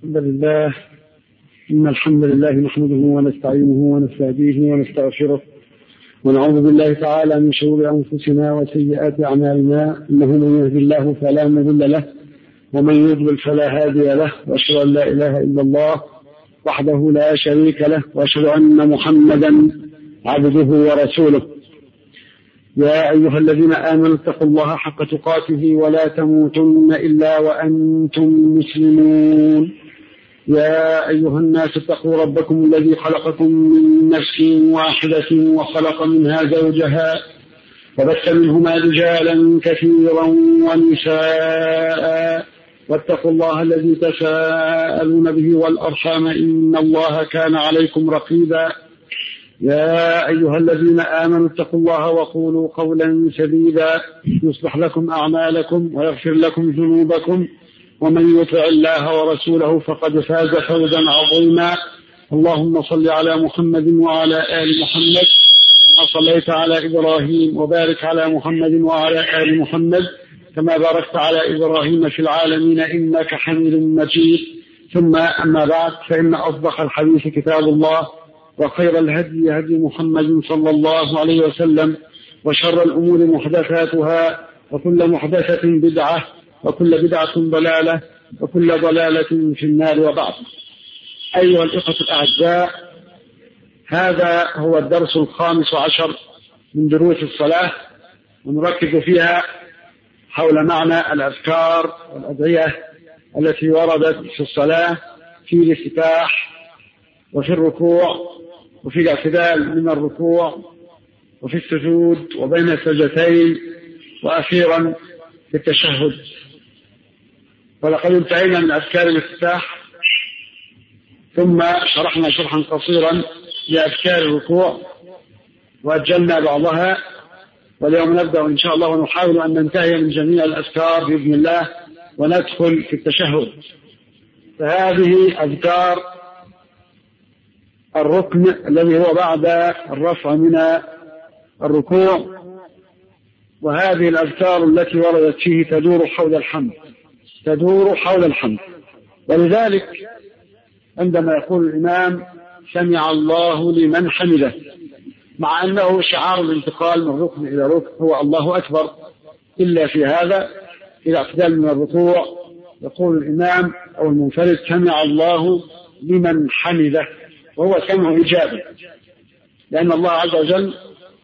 الحمد لله إن الحمد لله نحمده ونستعينه ونستهديه ونستغفره ونعوذ بالله تعالى من شرور أنفسنا وسيئات أعمالنا إنه من يهد الله فلا مضل له ومن يضلل فلا هادي له وأشهد أن لا إله إلا الله وحده لا شريك له وأشهد أن محمدا عبده ورسوله يا أيها الذين آمنوا اتقوا الله حق تقاته ولا تموتن إلا وأنتم مسلمون يا أيها الناس اتقوا ربكم الذي خلقكم من نفس واحدة وخلق منها زوجها وبث منهما رجالا كثيرا ونساء واتقوا الله الذي تساءلون به والأرحام إن الله كان عليكم رقيبا يا أيها الذين آمنوا اتقوا الله وقولوا قولا سديدا يصلح لكم أعمالكم ويغفر لكم ذنوبكم ومن يطع الله ورسوله فقد فاز فوزا عظيما اللهم صل على محمد وعلى آل محمد كما صليت على إبراهيم وبارك على محمد وعلى آل محمد كما باركت على إبراهيم في العالمين إنك حميد مجيد ثم أما بعد فإن أصدق الحديث كتاب الله وخير الهدي هدي محمد صلى الله عليه وسلم وشر الأمور محدثاتها وكل محدثة بدعة وكل بدعة ضلالة وكل ضلالة في النار وبعد أيها الإخوة الأعزاء هذا هو الدرس الخامس عشر من دروس الصلاة ونركز فيها حول معنى الأذكار والأدعية التي وردت في الصلاة في الافتتاح وفي الركوع وفي الاعتدال من الركوع وفي السجود وبين السجدتين وأخيرا في التشهد ولقد انتهينا من أذكار الافتتاح ثم شرحنا شرحا قصيرا لأذكار الركوع وأجلنا بعضها واليوم نبدأ إن شاء الله ونحاول أن ننتهي من جميع الأذكار بإذن الله وندخل في التشهد فهذه أذكار الركن الذي هو بعد الرفع من الركوع وهذه الأذكار التي وردت فيه تدور حول الحمد تدور حول الحمد ولذلك عندما يقول الإمام سمع الله لمن حمده مع أنه شعار الانتقال من ركن إلى ركن هو الله أكبر إلا في هذا إذا اعتدال من الركوع يقول الإمام أو المنفرد سمع الله لمن حمده وهو سمع إجابة لأن الله عز وجل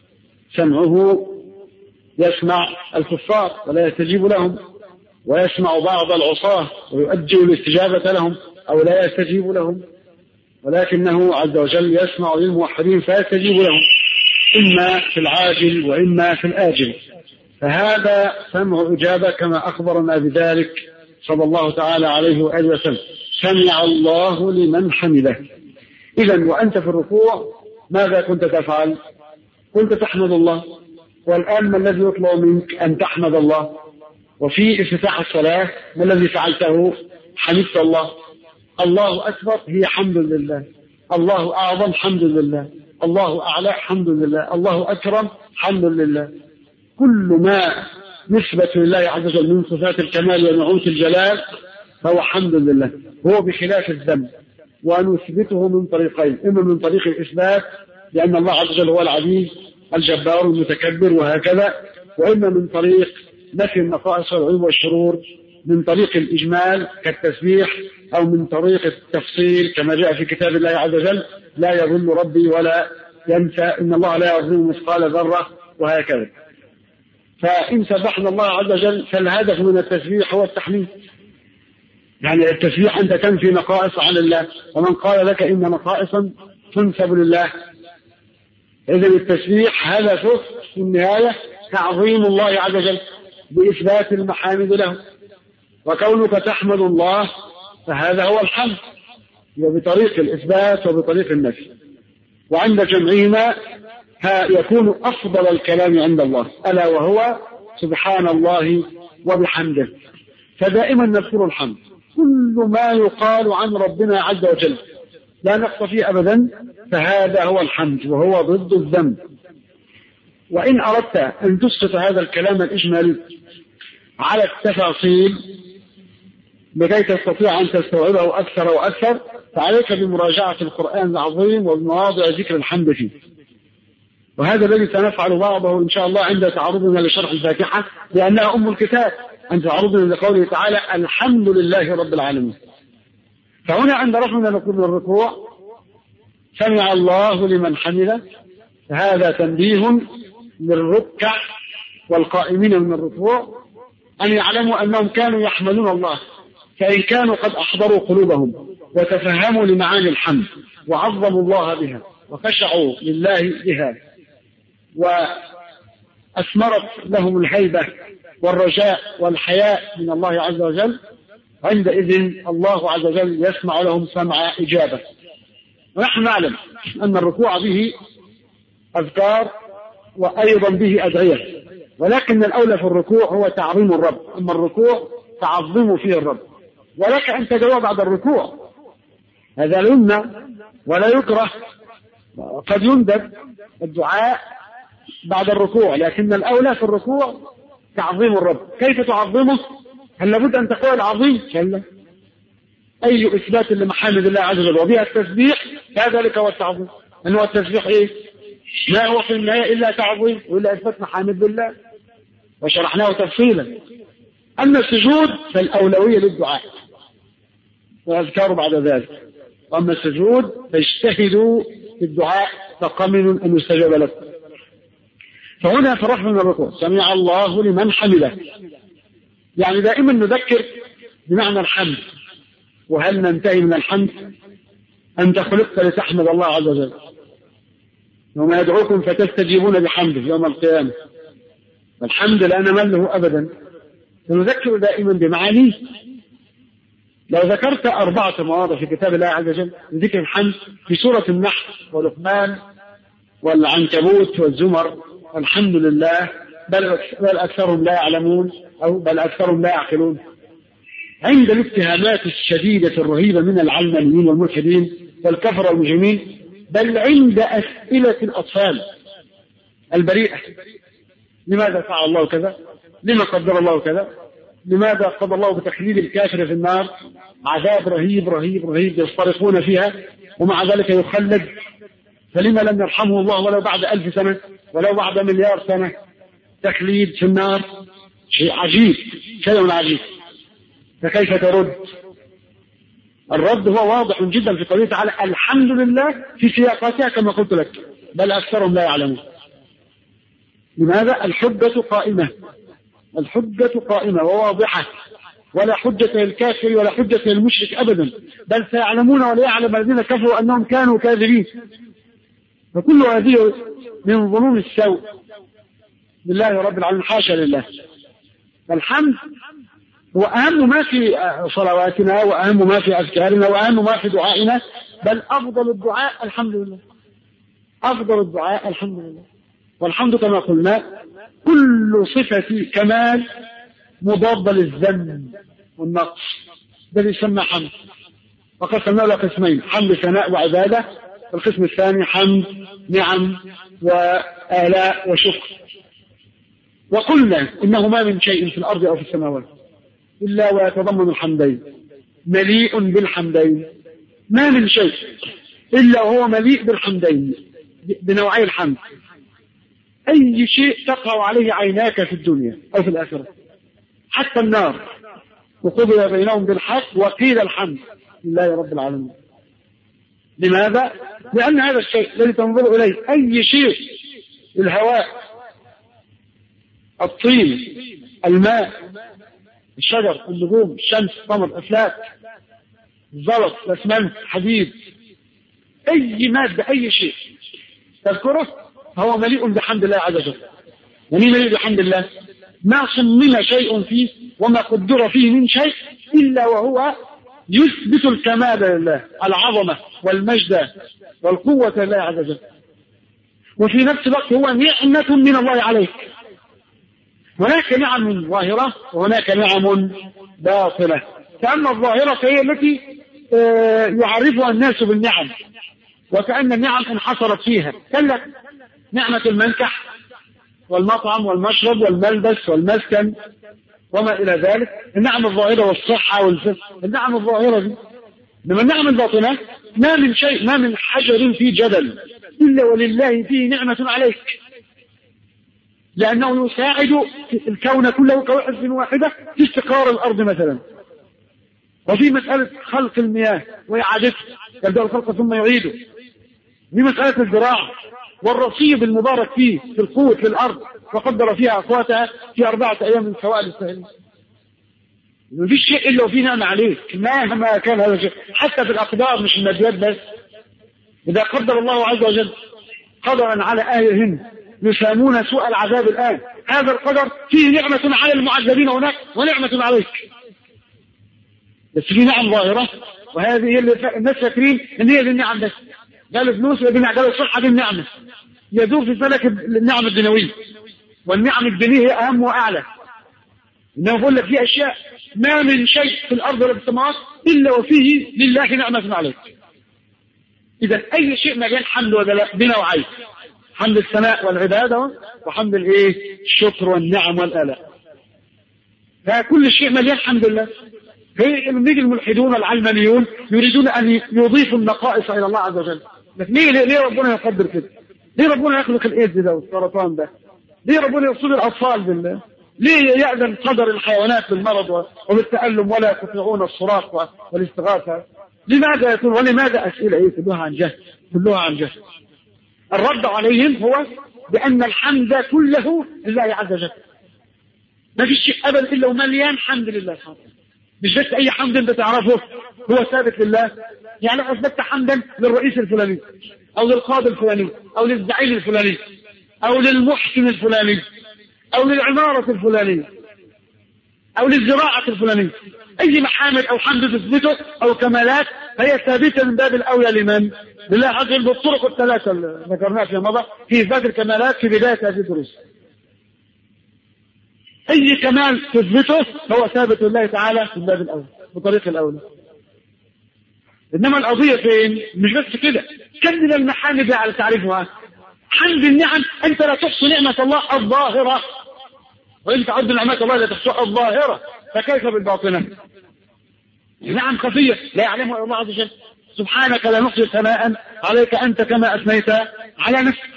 سمعه يسمع الكفار ولا يستجيب لهم ويسمع بعض العصاة ويؤجل الاستجابة لهم أو لا يستجيب لهم ولكنه عز وجل يسمع للموحدين فيستجيب لهم إما في العاجل وإما في الآجل فهذا سمع إجابة كما أخبرنا بذلك صلى الله تعالى عليه وآله وسلم سمع الله لمن حمده إذا وأنت في الركوع ماذا كنت تفعل؟ كنت تحمد الله والآن ما الذي يطلب منك أن تحمد الله وفي افتتاح الصلاة ما الذي فعلته؟ حمدت الله الله أكبر هي حمد لله الله أعظم حمد لله الله أعلى حمد لله الله أكرم حمد لله كل ما نسبة لله عز وجل من صفات الكمال ونعوت الجلال فهو حمد لله هو بخلاف الذنب ونثبته من طريقين إما من طريق الإثبات لأن الله عز وجل هو العزيز الجبار المتكبر وهكذا وإما من طريق نفي النقائص والعيوب والشرور من طريق الإجمال كالتسبيح أو من طريق التفصيل كما جاء في كتاب الله عز وجل لا يظل ربي ولا ينسى إن الله لا يظلم مثقال ذرة وهكذا فإن سبحنا الله عز وجل فالهدف من التسبيح هو التحميد يعني التسبيح أنت تنفي نقائص عن الله ومن قال لك إن نقائصا تنسب لله إذا التسبيح هدفه في النهاية تعظيم الله عز وجل بإثبات المحامد له وكونك تحمد الله فهذا هو الحمد وبطريق الإثبات وبطريق النفي وعند جمعهما يكون أفضل الكلام عند الله ألا وهو سبحان الله وبحمده فدائما نذكر الحمد كل ما يقال عن ربنا عز وجل لا نقص فيه أبدا فهذا هو الحمد وهو ضد الذنب وإن أردت أن تسقط هذا الكلام الإجمالي على التفاصيل لكي تستطيع أن تستوعبه أكثر وأكثر فعليك بمراجعة القرآن العظيم وبمواضع ذكر الحمد فيه وهذا الذي سنفعل بعضه إن شاء الله عند تعرضنا لشرح الفاتحة لأنها أم الكتاب عند تعرضنا لقوله تعالى الحمد لله رب العالمين فهنا عند رفعنا نقول من الركوع سمع الله لمن حمده هذا تنبيه للركع والقائمين من الركوع أن يعلموا أنهم كانوا يحملون الله فإن كانوا قد أحضروا قلوبهم وتفهموا لمعاني الحمد وعظموا الله بها وخشعوا لله بها وأثمرت لهم الهيبة والرجاء والحياء من الله عز وجل عندئذ الله عز وجل يسمع لهم سمع إجابة ونحن نعلم أن الركوع به أذكار وأيضا به أدعية ولكن الأولى في الركوع هو تعظيم الرب أما الركوع تعظم فيه الرب ولك أن تدعو بعد الركوع هذا لا يمنع ولا يكره قد يندب الدعاء بعد الركوع لكن الأولى في الركوع تعظيم الرب كيف تعظمه هل لابد أن تقول عظيم كلا أي إثبات لمحامد الله عز وجل وبها التسبيح كذلك هو التعظيم أن هو التسبيح إيه ما هو في النهاية إلا تعظيم وإلا إثبات محامد الله وشرحناه تفصيلا أما السجود فالأولوية للدعاء وأذكار بعد ذلك وأما السجود فاجتهدوا في الدعاء فقمن أن يستجاب لكم فهنا فرح من الركوع سمع الله لمن حمده يعني دائما نذكر بمعنى الحمد وهل ننتهي من الحمد أنت خلقت لتحمد الله عز وجل يوم يدعوكم فتستجيبون بحمده يوم القيامة الحمد لا نمل له أبدا فنذكر دائما بمعانيه لو ذكرت أربعة مواضع في كتاب الله عز وجل ذكر الحمد في سورة النحل ولقمان والعنكبوت والزمر الحمد لله بل بل أكثرهم لا يعلمون أو بل أكثرهم لا يعقلون عند الاتهامات الشديدة الرهيبة من العلمانيين والملحدين والكفر والمجرمين بل عند أسئلة الأطفال البريئة لماذا فعل الله كذا لما قدر الله كذا لماذا قضى الله بتخليد الكافر في النار عذاب رهيب رهيب رهيب يصطرخون فيها ومع ذلك يخلد فلما لم يرحمه الله ولو بعد ألف سنة ولو بعد مليار سنة تخليد في النار شيء عجيب شيء عجيب فكيف ترد الرد هو واضح جدا في قوله تعالى الحمد لله في سياقاتها كما قلت لك بل أكثرهم لا يعلمون لماذا الحجة قائمة الحجة قائمة وواضحة ولا حجة للكافر ولا حجة للمشرك أبدا بل سيعلمون ولا يعلم الذين كفروا أنهم كانوا كاذبين فكل هذه من ظنون السوء بالله رب العالمين حاشا لله الحمد هو أهم ما في صلواتنا وأهم ما في أذكارنا وأهم ما في دعائنا بل أفضل الدعاء الحمد لله أفضل الدعاء الحمد لله والحمد كما قلنا كل صفة كمال مضادة للذم والنقص ده يسمى حمد وقسمنا له قسمين حمد ثناء وعبادة القسم الثاني حمد نعم وآلاء وشكر وقلنا إنه ما من شيء في الأرض أو في السماوات إلا ويتضمن الحمدين مليء بالحمدين ما من شيء إلا وهو مليء بالحمدين بنوعي الحمد أي شيء تقع عليه عيناك في الدنيا أو في الآخرة حتى النار وقضي بينهم بالحق وقيل الحمد لله رب العالمين لماذا؟ لأن هذا الشيء الذي تنظر إليه أي شيء الهواء الطين الماء الشجر النجوم الشمس القمر الأفلاك الزلط الأسمنت حديد أي مادة أي شيء تذكره فهو مليء بحمد الله عز وجل يعني مليء بحمد الله ما صمم شيء فيه وما قدر فيه من شيء إلا وهو يثبت الكمال لله العظمة والمجد والقوة لله عز وجل وفي نفس الوقت هو نعمة من الله عليك هناك نعم ظاهرة وهناك نعم باطنة فأما الظاهرة فهي التي يعرفها الناس بالنعم وكأن النعم انحصرت فيها كلا نعمة المنكح والمطعم والمشرب والملبس والمسكن وما إلى ذلك النعم الظاهرة والصحة والفسق النعم الظاهرة دي إنما النعم الباطنة ما من شيء ما من حجر في جبل إلا ولله فيه نعمة عليك لأنه يساعد الكون كله كوحدة واحدة في استقرار الأرض مثلا وفي مسألة خلق المياه وإعادتها يبدأ الخلق ثم يعيده في مسألة الزراعة والرصيد المبارك فيه في القوت في الأرض وقدر فيها أقواتها في أربعة أيام من سوائل السهل ما فيش شيء إلا وفيه نعمة عليك مهما كان هذا الشيء حتى في الأقدار مش الماديات بس إذا قدر الله عز وجل قدرا على أهل الهند يسامون سوء العذاب الآن هذا القدر فيه نعمة على المعذبين هناك ونعمة عليك بس في نعم ظاهرة وهذه هي اللي الناس فاكرين ان هي دي النعم بس قالوا فلوس قالوا الصحة دي النعمة يدور في فلك النعم الدنيوية والنعم الدينية هي أهم وأعلى إنه بقول لك في أشياء ما من شيء في الأرض ولا في السماوات إلا وفيه لله نعمة عليك إذا أي شيء مليان حمد ولا بنا وعيب حمد الثناء والعبادة وحمد الايه الشكر والنعم والآلاء فكل شيء مليان حمد لله لما يجي الملحدون العلمانيون يريدون ان يضيفوا النقائص الى الله عز وجل لكن ليه ليه ربنا يقدر كده؟ ليه ربنا يخلق الايدز ده والسرطان ده؟ ليه ربنا يصيب الاطفال بالله؟ ليه يأذن قدر الحيوانات بالمرض وبالتألم ولا يستطيعون الصراخ والاستغاثة؟ لماذا يكون ولماذا أسئلة إيه كلها عن جهل كلها عن جهل الرد عليهم هو بأن الحمد كله لله عز وجل ما فيش شيء أبدا إلا ومليان حمد لله سبحانه مش بس أي حمد أنت تعرفه هو ثابت لله يعني لو أثبتت حمدا للرئيس الفلاني أو للقاضي الفلاني أو للزعيم الفلاني أو للمحسن الفلاني أو للعمارة الفلانية أو للزراعة الفلانية أي محامد أو حمد تثبته أو كمالات فهي ثابتة من باب الأولى لمن؟ لله عز وجل بالطرق الثلاثة اللي ذكرناها في مضى في إثبات الكمالات في بداية هذه الدروس. أي كمال تثبته هو ثابت لله تعالى من باب الأولى بطريق الأولى. إنما القضية فين؟ مش بس كده كم من المحامد على تعريفها حمد النعم أنت لا تحصي نعمة الله الظاهرة وإن تعد نعمات الله لا تحصيها الظاهرة فكيف بالباطنة؟ نعم خفية لا يعلمها إلا الله عز وجل سبحانك لا نحصي ثناء عليك أنت كما أثنيت على نفسك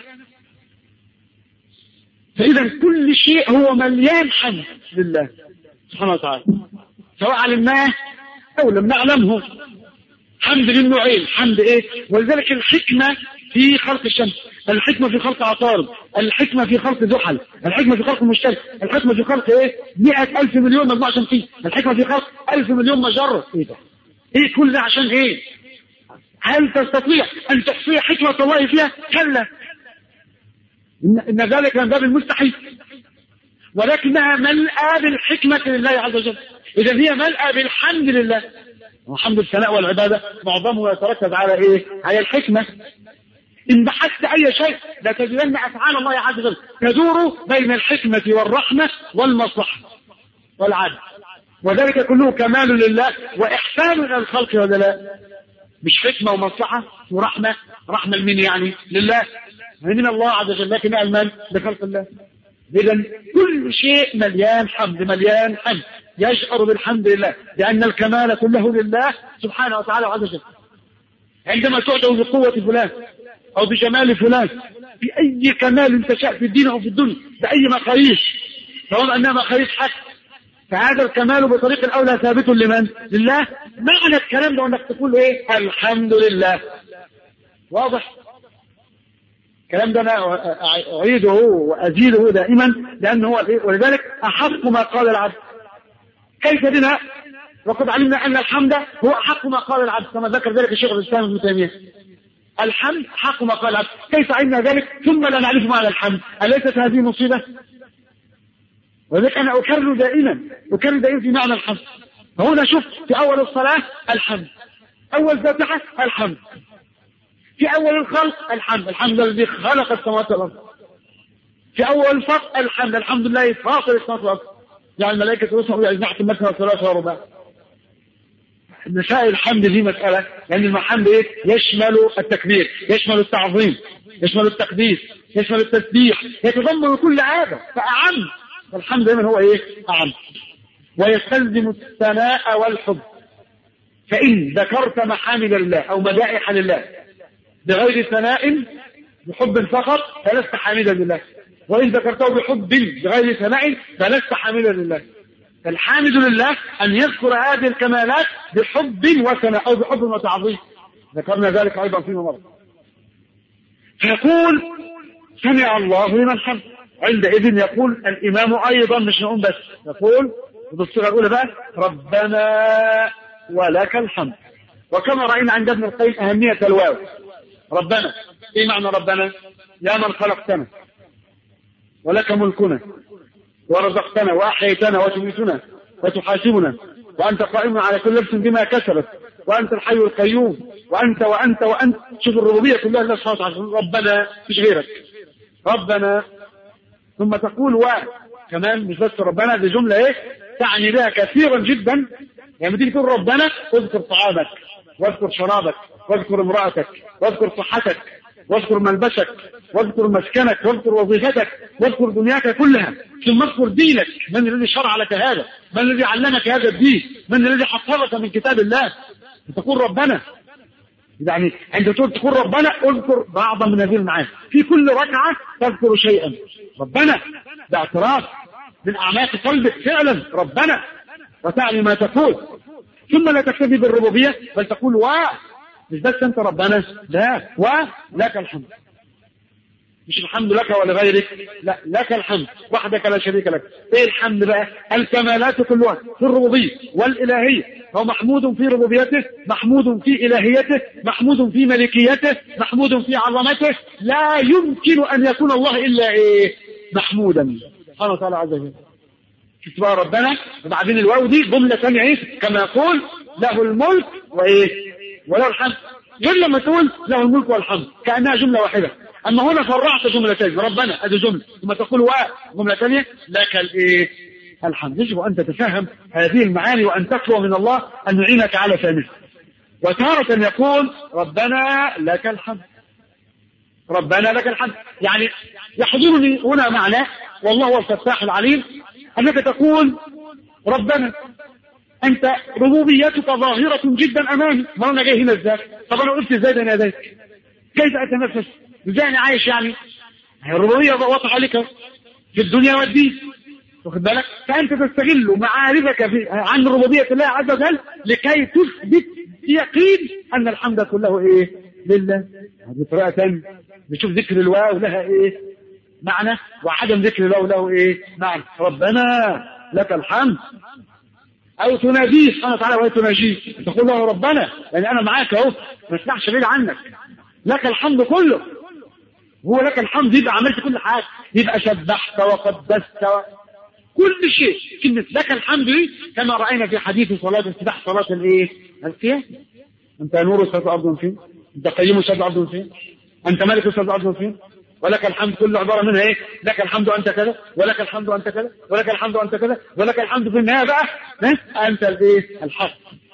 فإذا كل شيء هو مليان حمد لله سبحانه وتعالى سواء علمناه أو لم نعلمه حمد للنوعين حمد إيه ولذلك الحكمة في خلق الشمس الحكمة في خلق عطارد الحكمة في خلق زحل الحكمة في خلق المشتري الحكمة في خلق ايه مئة ألف مليون مجموعة شمسية الحكمة في خلق ألف مليون مجرة ايه ده ايه كل ده عشان ايه هل تستطيع أن تحصي حكمة الله فيها كلا إن, إن ذلك من باب المستحيل ولكنها ملأى بالحكمة لله عز وجل إذا هي ملأى بالحمد لله وحمد الثناء والعبادة معظمه يتركز على إيه؟ على الحكمة إن بحثت أي شيء لتجدن أفعال الله عز وجل تدور بين الحكمة والرحمة والمصلحة والعدل وذلك كله كمال لله وإحسان إلى الخلق ولا لا مش حكمة ومصلحة ورحمة رحمة لمين يعني لله من الله عز وجل لكن المال لخلق الله إذا كل شيء مليان حمد مليان حمد يشعر بالحمد لله لأن الكمال كله لله سبحانه وتعالى عز وجل عندما تعدو بقوة فلان أو بجمال فلان بأي كمال تشاء في الدين أو في الدنيا بأي مقاييس سواء أنها مقاييس حق فهذا الكمال بطريق الأولى ثابت لمن؟ لله معنى الكلام ده أنك تقول إيه؟ الحمد لله واضح؟ الكلام ده أنا أعيده وأزيده دائما لأنه هو ولذلك أحق ما قال العبد كيف بنا وقد علمنا أن الحمد هو أحق ما قال العبد كما ذكر ذلك الشيخ الإسلام ابن تيمية الحمد حق ما قال العبد كيف علمنا ذلك ثم لا نعرف معنى الحمد أليست هذه مصيبة ولذلك أنا أكرر دائما أكرر دائما في معنى الحمد فهنا شوف في أول الصلاة الحمد أول فاتحة الحمد في أول الخلق الحمد الحمد الذي خلق السماوات والأرض في أول الفصل الحمد الحمد لله فاصل السماوات والأرض يعني الملائكة تسمع بأجنحة مثنى وثلاثة ورباع مسائل الحمد دي مسألة لأن يعني المحمد إيه؟ يشمل التكبير يشمل التعظيم يشمل التقديس يشمل التسبيح يتضمن كل هذا فأعم والحمد دائما هو إيه؟ أعم ويستلزم الثناء والحب فإن ذكرت محامد الله أو مدائح لله بغير ثناء بحب فقط فلست حامدا لله وإن ذكرته بحب بغير ثناء فلست حامدا لله فالحامد لله أن يذكر هذه الكمالات بحب وثناء أو بحب وتعظيم ذكرنا ذلك أيضا فيما مر فيقول سمع الله لمن حمد عندئذ يقول الإمام أيضا مش نقوم بس يقول بالصيغة الأولى بقى ربنا ولك الحمد وكما رأينا عند ابن القيم أهمية الواو ربنا ايه معنى ربنا يا من خلقتنا ولك ملكنا ورزقتنا واحييتنا وتميتنا وتحاسبنا وانت قائم على كل نفس بما كسبت وانت الحي القيوم وانت وانت وانت شوف الربوبيه كلها لله سبحانه وتعالى ربنا مش غيرك ربنا ثم تقول و كمان مش بس ربنا دي جمله ايه تعني بها كثيرا جدا يعني تيجي تقول ربنا اذكر طعامك واذكر شرابك واذكر امرأتك واذكر صحتك واذكر ملبسك واذكر مسكنك واذكر وظيفتك واذكر دنياك كلها ثم اذكر دينك من الذي شرع لك هذا من الذي علمك هذا الدين من الذي حفظك من كتاب الله تقول ربنا يعني عند تقول تقول ربنا اذكر بعضا من هذه المعاني في كل ركعة تذكر شيئا ربنا باعتراف من أعماق قلبك فعلا ربنا وتعني ما تقول ثم لا تكتفي بالربوبية بل تقول و مش بس انت ربنا لا ولك الحمد مش الحمد لك ولغيرك لا لك الحمد وحدك لا شريك لك ايه الحمد بقى الكمالات كلها في الربوبية والإلهية هو محمود في ربوبيته محمود في إلهيته محمود في ملكيته محمود في عظمته لا يمكن أن يكون الله إلا إيه محمودا سبحانه وتعالى عز وجل شفت بقى ربنا وبعدين الواو دي جملة ثانية ايه كما يقول له الملك وايه وله الحمد غير لما تقول له الملك والحمد كأنها جملة واحدة أما هنا فرعت جملتين ربنا ادي جملة ثم تقول و جملة ثانية لك الايه الحمد يجب أن تتفهم هذه المعاني وأن تطلب من الله أن يعينك على فهمها وتارة يقول ربنا لك الحمد ربنا لك الحمد يعني يحضرني هنا معنى والله هو الفتاح العليم أنك تقول ربنا أنت ربوبيتك ظاهرة جدا أمامي ما أنا جاي هنا إزاي طب أنا قلت إزاي بين يديك كيف أتنفس إزاي أنا عايش يعني الربوبية واضحة عليك في الدنيا والدين واخد بالك فأنت تستغل معارفك في عن ربوبية الله عز وجل لكي تثبت يقين أن الحمد كله إيه لله هذه طريقة ثانية نشوف ذكر الواو لها إيه معنى وعدم ذكر الواو له إيه معنى ربنا لك الحمد أو تناديه سبحانه وتعالى وهي تناجيه تقول له ربنا يعني أنا معاك أهو ما اسمعش بعيد عنك لك الحمد كله هو لك الحمد يبقى عملت كل حاجة يبقى سبحت وقدست و... كل شيء كلمة لك الحمد دي كما رأينا في حديث صلاة افتتاح صلاة الايه؟ القيام أنت نور سبع أرض فين؟ أنت قيم سبع أرض فين؟ أنت ملك سبع أرض فين؟ ولك الحمد كل عبارة منها ايه لك الحمد أنت كذا ولك الحمد أنت كذا ولك الحمد أنت كذا ولك الحمد في النهاية بقى أنت الايه الحق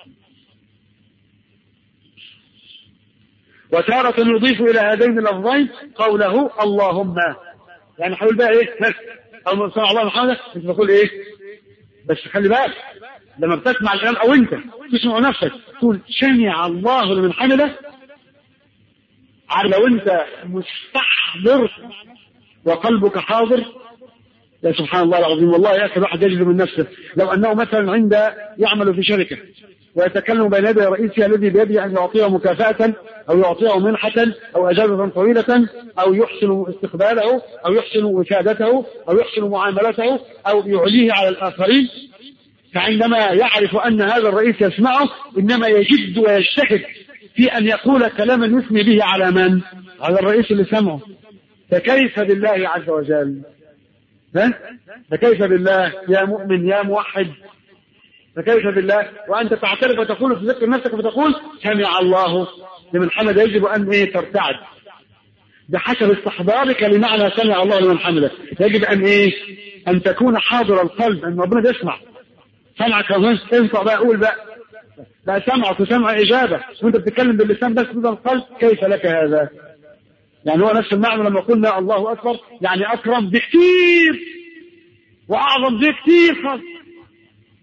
وتارة نضيف إلى هذين اللفظين قوله اللهم يعني حول بقى ايه بس أو من صنع الله محمد انت تقول ايه بس خلي بالك لما بتسمع الكلام او انت تسمع نفسك تقول سمع الله لمن حمده عارف لو انت مستحضر وقلبك حاضر يا سبحان الله العظيم والله يا اخي الواحد يجد من نفسه لو انه مثلا عند يعمل في شركه ويتكلم بين يدي رئيسه الذي بيده ان يعطيه مكافاه او يعطيه منحه او اجازه طويله او يحسن استقباله او يحسن وسادته او يحسن معاملته او يعليه على الاخرين فعندما يعرف ان هذا الرئيس يسمعه انما يجد ويجتهد في أن يقول كلاما يثني به على من؟ على الرئيس اللي سمعه فكيف بالله عز وجل؟ ها؟ فكيف بالله يا مؤمن يا موحد فكيف بالله وأنت تعترف وتقول في ذكر نفسك وتقول سمع الله لمن حمد يجب أن إيه ترتعد بحسب استحضارك لمعنى سمع الله لمن حمده يجب أن إيه أن تكون حاضر القلب أن ربنا يسمع سمعك انفع بقى قول بقى لا سمعك وسمع إجابة وانت بتتكلم باللسان بس بدون القلب كيف لك هذا يعني هو نفس المعنى لما قلنا الله أكبر يعني أكرم بكثير وأعظم بكثير خالص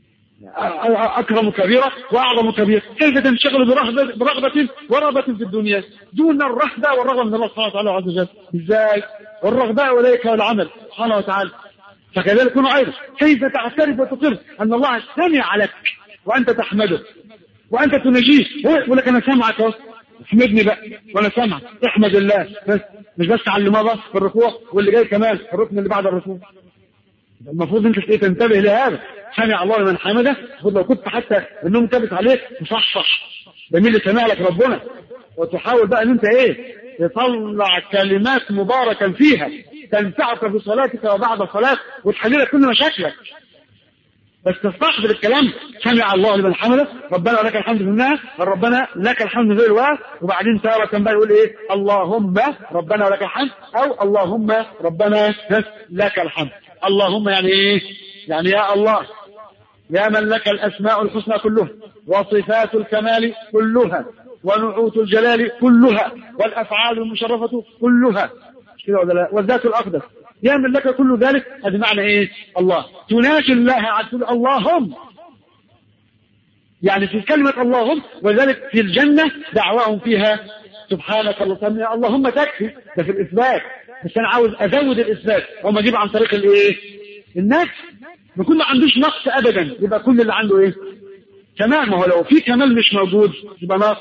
أكرم كبيرة وأعظم كبيرة كيف تنشغل برغبة, برغبة ورغبة في الدنيا دون الرهبة والرغبة من الله سبحانه وتعالى عز وجل إزاي والرغباء إليك والعمل سبحانه وتعالى فكذلك كن أيضا كيف تعترف وتقر أن الله سمع لك وأنت تحمده وأنت تنجيه هو يقول لك أنا سامعك أهو احمدني بقى وأنا سامعك احمد الله بس مش بس على اللي مضى في الركوع واللي جاي كمان في الركن اللي بعد الركوع المفروض انت ايه تنتبه لهذا سمع الله لمن حمده المفروض لو كنت حتى النوم ثابت عليك تصحصح ده مين اللي سمع لك ربنا وتحاول بقى ان انت ايه تطلع كلمات مباركا فيها تنفعك في صلاتك وبعد الصلاة وتحل لك كل مشاكلك بس تستحضر الكلام سمع الله لمن حمده ربنا لك الحمد في النهر ربنا لك الحمد في الوقت وبعدين تارة بقى يقول ايه اللهم ربنا ولك الحمد او اللهم ربنا لك الحمد اللهم يعني ايه يعني يا الله يا من لك الاسماء الحسنى كلها وصفات الكمال كلها ونعوت الجلال كلها والافعال المشرفه كلها كده ولا لا والذات الاقدس يا من لك كل ذلك هذا معنى ايه الله تناجي الله عز وجل اللهم يعني في كلمة اللهم وذلك في الجنة دعواهم فيها سبحانك اللهم اللهم تكفي ده في الإثبات بس أنا عاوز أزود الإثبات هم أجيب عن طريق الإيه؟ النفس بيكون ما عندوش نقص أبدا يبقى كل اللي عنده إيه؟ كمال ما هو لو في كمال مش موجود يبقى ناقص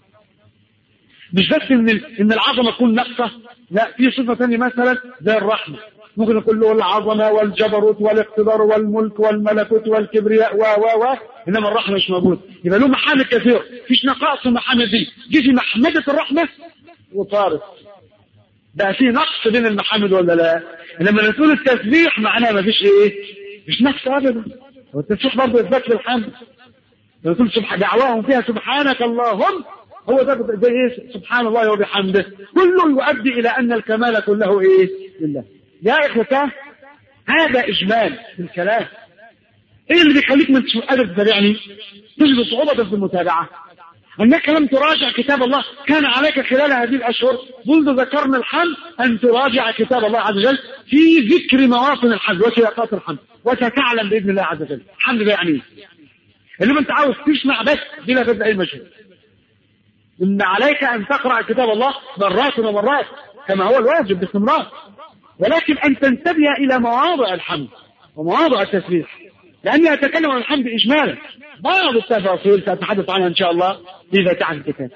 مش بس ان ان العظمه تكون ناقصه لا في صفه ثانيه مثلا زي الرحمه ممكن نقول له العظمه والجبروت والاقتدار والملك والملكوت والكبرياء و و و انما الرحمه مش موجود يبقى له محامد كثير فيش نقائص المحامد دي جه في محمده الرحمه وطارت بقى في نقص بين المحامد ولا لا لما نقول التسبيح معناه ما فيش ايه مش نقص ابدا والتسبيح برضه اثبات للحمد لما تقول سبحان دعواهم فيها سبحانك اللهم هو ده زي ايه سبحان الله وبحمده كله يؤدي الى ان الكمال كله ايه لله يا اخوتاه هذا اجمال في الكلام ايه اللي بيخليك من قادر تتابعني تجد صعوبة في المتابعة انك لم تراجع كتاب الله كان عليك خلال هذه الاشهر منذ ذكرنا الحمد ان تراجع كتاب الله عز وجل في ذكر مواطن الحمد وسياقات الحمد وستعلم باذن الله عز وجل الحمد لله يعني انما انت عاوز تسمع بس بلا بدء اي مجهود إن عليك أن تقرأ كتاب الله مرات ومرات كما هو الواجب باستمرار ولكن أن تنتبه إلى مواضع الحمد ومواضع التسبيح لأني أتكلم عن الحمد إجمالا بعض التفاصيل سأتحدث عنها إن شاء الله في فتح الكتاب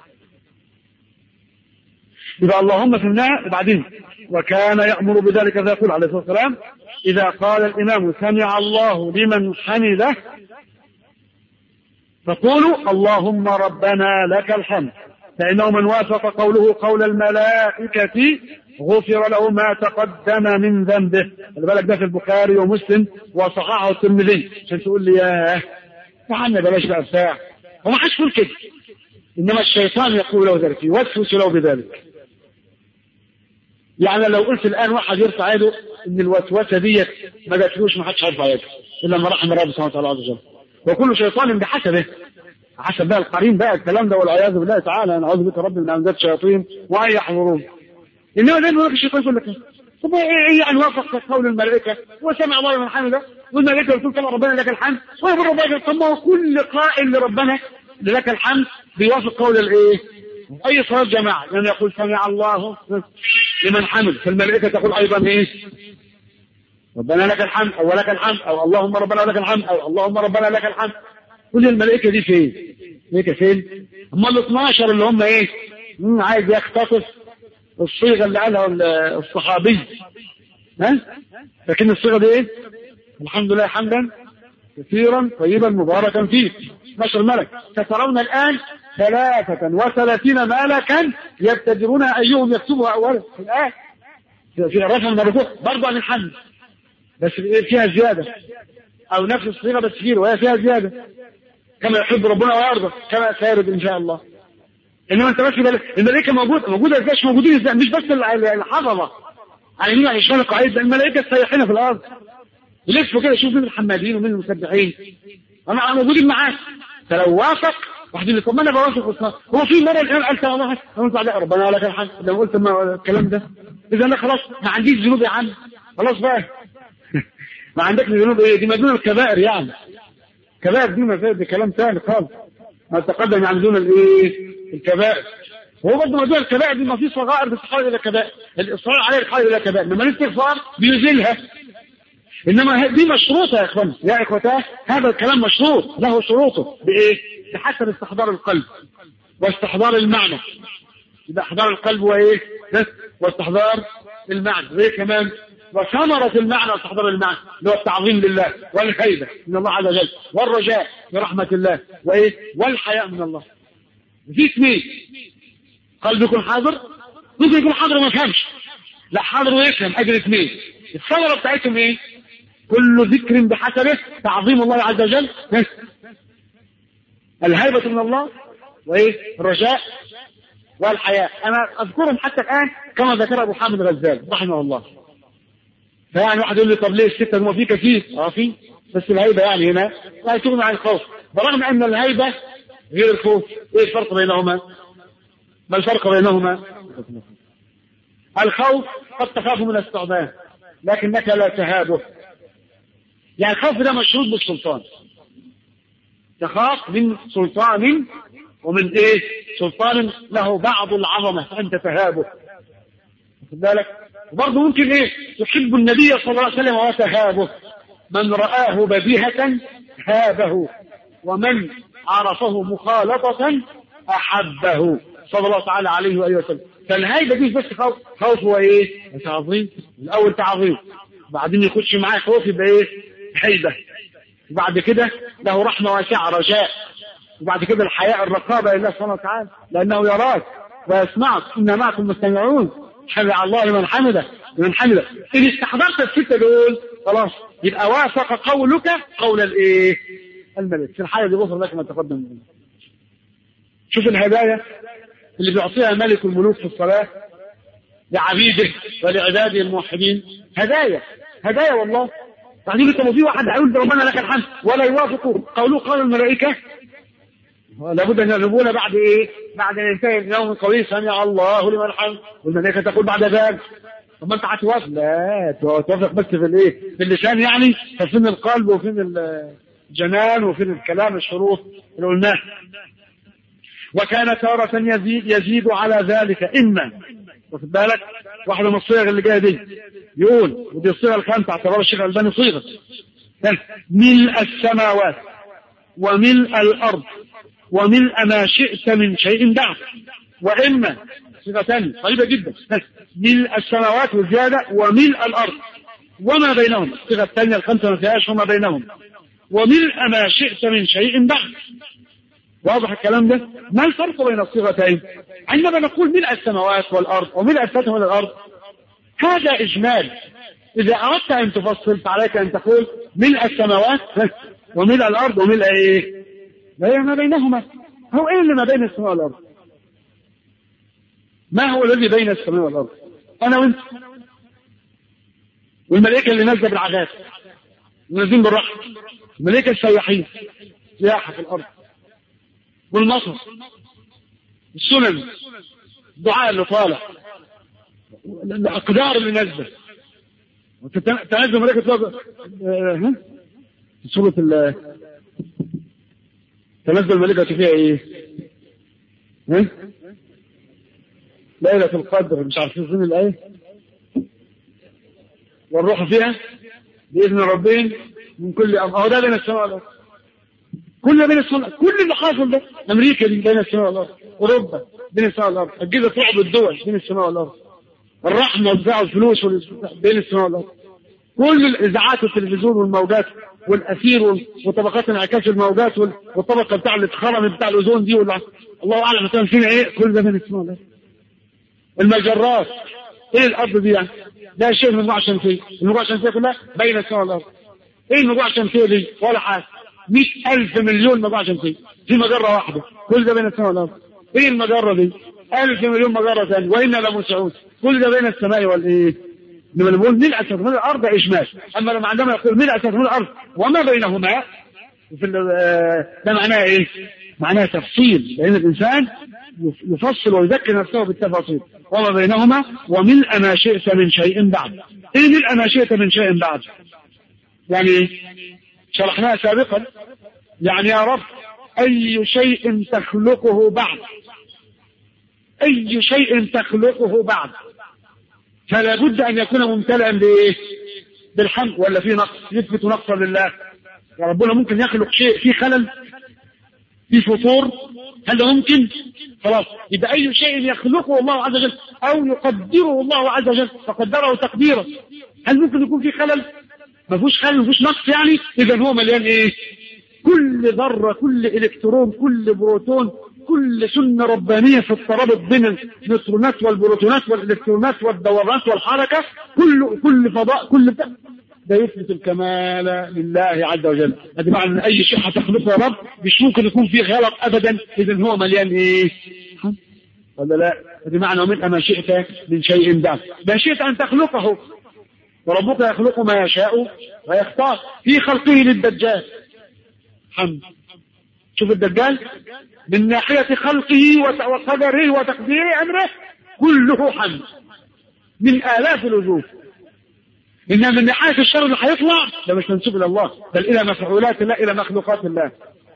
يبقى اللهم فهمناها وبعدين وكان يأمر بذلك فيقول عليه الصلاة والسلام إذا قال الإمام سمع الله لمن حمده فقولوا اللهم ربنا لك الحمد فإنه من وافق قوله قول الملائكة غفر له ما تقدم من ذنبه خلي بالك ده في البخاري ومسلم وصححه الترمذي عشان تقول لي ياه يا عم بلاش بقى بتاع هو ما حدش يقول كده انما الشيطان يقول له ذلك يوسوس له بذلك يعني لو قلت الان واحد يرفع يده ان الوسوسه ديت ما جاتلوش ما حدش هيرفع يده الا من رحم ربه سبحانه وتعالى عز وجل وكل شيطان بحسبه حسب بقى القرين بقى الكلام ده والعياذ بالله تعالى انا اعوذ بك رب من امزات الشياطين وان يحضرون انما دايما هناك الشيطان يقول لك طب ايه يعني وافق قول الملائكه وسمع الله من حمده والملائكه بتقول كما ربنا لك الحمد ويقول ربنا طب ما هو كل قائل لربنا لك الحمد بيوافق قول الايه؟ اي صلاه جماعه لان يقول سمع الله لمن حمد فالملائكه تقول ايضا ايه؟ ربنا لك الحمد او لك الحمد او اللهم ربنا لك الحمد او اللهم ربنا لك الحمد كل الملائكه دي فين؟ الملائكه فين؟ هم ال 12 اللي هم ايه؟ مين عايز يختطف الصيغه اللي قالها الصحابي ها؟ لكن الصيغه دي ايه؟ الحمد لله حمدا كثيرا طيبا مباركا فيه 12 ملك سترون الان ثلاثة وثلاثين ملكا يبتدرون أيهم يكتبها أولا في الآية في الرفع من الركوع برضه عن الحمد بس فيها زيادة أو نفس الصيغة بس فيه وهي فيها زيادة كما يحب ربنا ويرضى كما سيرد إن شاء الله إنما أنت بس الملائكة موجودة موجودة إزاي مش موجودين إزاي مش بس الحضرة على يمين عشان القاعدة الملائكة السياحين في الأرض يلفوا كده شوف مين الحمادين ومين المسبحين أنا موجودين معاك فلو وافق واحد يقول طب ما انا بوافق هو في مره الان قال تعالى الله قلت عليه ربنا لك الحمد لو قلت ما الكلام ده اذا انا خلاص ما عنديش ذنوب يا عم خلاص بقى ما عندك ذنوب ايه دي مجنون الكبائر يعني كبائر دي ما دي كلام ثاني خالص ما تقدم يعني دون الايه الكبائر هو برضه موضوع الكبائر دي ما في صغائر بتتحول الى كبائر الاصرار عليها يتحول الى كبائر انما الاستغفار بيزيلها انما دي مشروطه يا اخوان يا اخوتاه هذا الكلام مشروط له شروطه بايه؟ بحسب استحضار القلب واستحضار المعنى يبقى احضار القلب وايه؟ واستحضار المعنى وايه كمان؟ وثمرة المعنى واستحضار المعنى اللي هو التعظيم لله والخيبة من الله عز وجل والرجاء برحمة الله وايه؟ والحياء من الله. في اثنين قلب يكون حاضر ممكن يكون حاضر وما يفهمش لا حاضر ويفهم اجل اثنين الثمرة بتاعتهم ايه؟ كل ذكر بحسبه تعظيم الله عز وجل الهيبة من الله وايه؟ الرجاء والحياء انا اذكرهم حتى الان كما ذكر ابو حامد الغزال رحمه الله فيعني واحد يقول لي طب ليه الستة ما في كثير اه في بس الهيبة يعني هنا لا تغني عن الخوف برغم ان الهيبة غير الخوف ايه الفرق بينهما ما الفرق بينهما الخوف قد تخاف من الثعبان لكنك لا تهابه يعني الخوف ده مشروط بالسلطان تخاف من سلطان ومن ايه سلطان له بعض العظمة فأنت تهابه واخد بالك وبرضه ممكن ايه تحب النبي صلى الله عليه وسلم وتهابه من رآه بديهة هابه ومن عرفه مخالطة أحبه صلى الله تعالى عليه وآله وسلم فالهيبة دي بس خوف خوف هو ايه تعظيم الأول تعظيم بعدين يخش معاه خوف يبقى ايه هيبة وبعد كده له رحمة واسعة رجاء وبعد كده الحياء الرقابة لله سبحانه وتعالى لأنه يراك ويسمعك إن معكم مستمعون سمع الله لمن حمده لمن حمده إن استحضرت الستة دول خلاص يبقى وافق قولك قول الايه الملك في الحالة دي غفر لك ما تقدم منه شوف الهدايا اللي بيعطيها ملك الملوك في الصلاة لعبيده ولعباده الموحدين هدايا هدايا والله بعدين انت لو في واحد هيقول ربنا لك الحمد ولا يوافق قوله قول الملائكة لابد ان يغلبون بعد ايه؟ بعد ان ينتهي اليوم القوي سمع الله لمن الحمد والملائكه تقول بعد ذلك طب ما انت هتوافق لا توافق بس في الايه؟ في اللسان يعني ففين القلب وفين الجنان وفين الكلام الشروط اللي قلناها وكان تارة يزيد, يزيد على ذلك إما واخد بالك واحدة من الصيغ اللي جاية دي يقول ودي الصيغة الخامسة اعتبر الشيخ الألباني صيغة ملء السماوات وملء الأرض وملء ما شئت من شيء بعد وإما صيغة ثانية قريبة جدا ملء السماوات والزيادة وملء الأرض وما بينهم الصيغة الثانية الخمسة ما فيهاش وما بينهم وملء ما شئت من شيء بعد واضح الكلام ده ما الفرق بين الصيغتين عندما نقول ملء السماوات والأرض وملء الفتح والأرض هذا إجمال إذا أردت أن تفصل فعليك أن تقول ملء السماوات وملء الأرض وملء إيه ما بينهما هو إيه اللي ما بين السماء والأرض ما هو الذي بين السماء والأرض أنا وأنت والملائكة اللي نازلة بالعذاب ونازلين بالرحمة الملائكة السياحين سياحة في الأرض والمطر السنن الدعاء اللي طالع الأقدار اللي نازلة تنزل ملائكة ها سورة ال تنزل الملائكة فيها ايه؟ ها؟ ليلة القدر مش عارفين الآية والروح فيها بإذن ربهم من كل أمر أهو ده بين السماء والأرض كل بين السماء كل اللي حاصل ده أمريكا دي بين السماء والأرض أوروبا بين السماء والأرض الجيزة تعب الدول بين السماء والأرض الرحمة وزع الفلوس بين السماء والأرض كل الإذاعات والتلفزيون والموجات والأثير وطبقات انعكاس الموجات والطبقة بتاع الاتخرم بتاع الأوزون دي والله الله أعلم مثلا فينا إيه كل ده بين السماء والأرض المجرات إيه الأرض دي يعني ده شيء من المجموعة الشمسية المجموعة الشمسية كلها بين السماء والأرض إيه المجموعة الشمسية دي ولا حاجة 100000 مليون مجموعة شمسية في مجرة واحدة كل ده بين السماء والأرض إيه المجرة دي 1000 مليون مجرة ثانية وإنا لموسعون كل ده بين السماء والإيه لما نقول ملء من الأرض إجمال أما لما عندما يقول ملء من الأرض وما بينهما في ده معناه إيه؟ معناه تفصيل لأن الإنسان يفصل ويذكر نفسه بالتفاصيل وما بينهما وملء ما شئت من شيء بعد إيه ملء ما شئت من شيء بعد يعني شرحناها سابقا يعني يا رب أي شيء تخلقه بعد أي شيء تخلقه بعد فلا بد أن يكون ممتلئا بإيه؟ بالحمد ولا في نقص يثبت نقصا لله يا ربنا ممكن يخلق شيء فيه خلل في فطور هل ده ممكن خلاص يبقى أي شيء يخلقه الله عز وجل أو يقدره الله عز وجل فقدره تقديرا هل ممكن يكون في خلل ما فيهوش خلل ما فيهوش نقص يعني إذا هو مليان إيه كل ذرة كل إلكترون كل بروتون كل سنة ربانية في الترابط بين النيوترونات والبروتونات والإلكترونات والدورات والحركة كل كل فضاء كل ده, ده يثبت الكمال لله عز وجل هذا معنى ان اي شيء هتخلقه يا رب مش ممكن يكون فيه غلط ابدا اذا هو مليان ايه ولا لا هذا معنى ومن ما شئت من شيء بعد ما شئت ان تخلقه وربك يخلق ما يشاء ويختار في خلقه للدجال حمد شوف الدجال من ناحية خلقه وقدره وتقدير أمره كله حمد من آلاف الوجوه إنما من ناحية الشر اللي هيطلع ده مش منسوب إلى الله بل إلى مفعولات الله إلى مخلوقات الله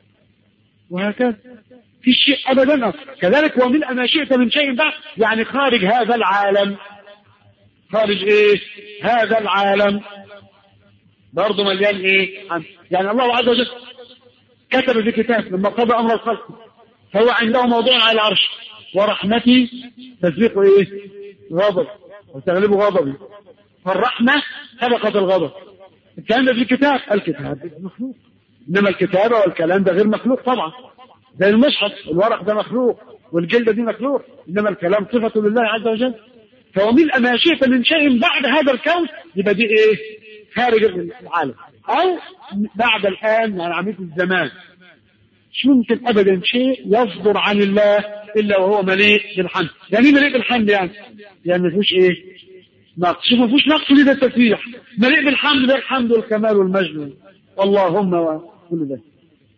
وهكذا في شيء أبدا كذلك ومن ما شئت من شيء بعد يعني خارج هذا العالم خارج إيه هذا العالم برضه مليان إيه يعني الله عز وجل كتب في كتاب لما قضى أمر الخلق فهو عنده موضوع على العرش ورحمتي تسبق إيه غضب وتغلب غضبي فالرحمة سبقت الغضب الكلام ده في الكتاب الكتاب مخلوق إنما الكتابة والكلام ده غير مخلوق طبعا زي المصحف الورق ده مخلوق والجلدة دي مخلوق إنما الكلام صفة لله عز وجل فوملء ما شئت من شيء بعد هذا الكون يبقى دي إيه خارج العالم أو بعد الآن يعني عملية الزمان مش ممكن أبدا شيء يصدر عن الله إلا وهو مليء بالحمد يعني مليء بالحمد يعني يعني ما فيهوش إيه نقص شوف ما فيهوش نقص ليه ده التسبيح مليء بالحمد ده الحمد والكمال والمجد اللهم وكل ذلك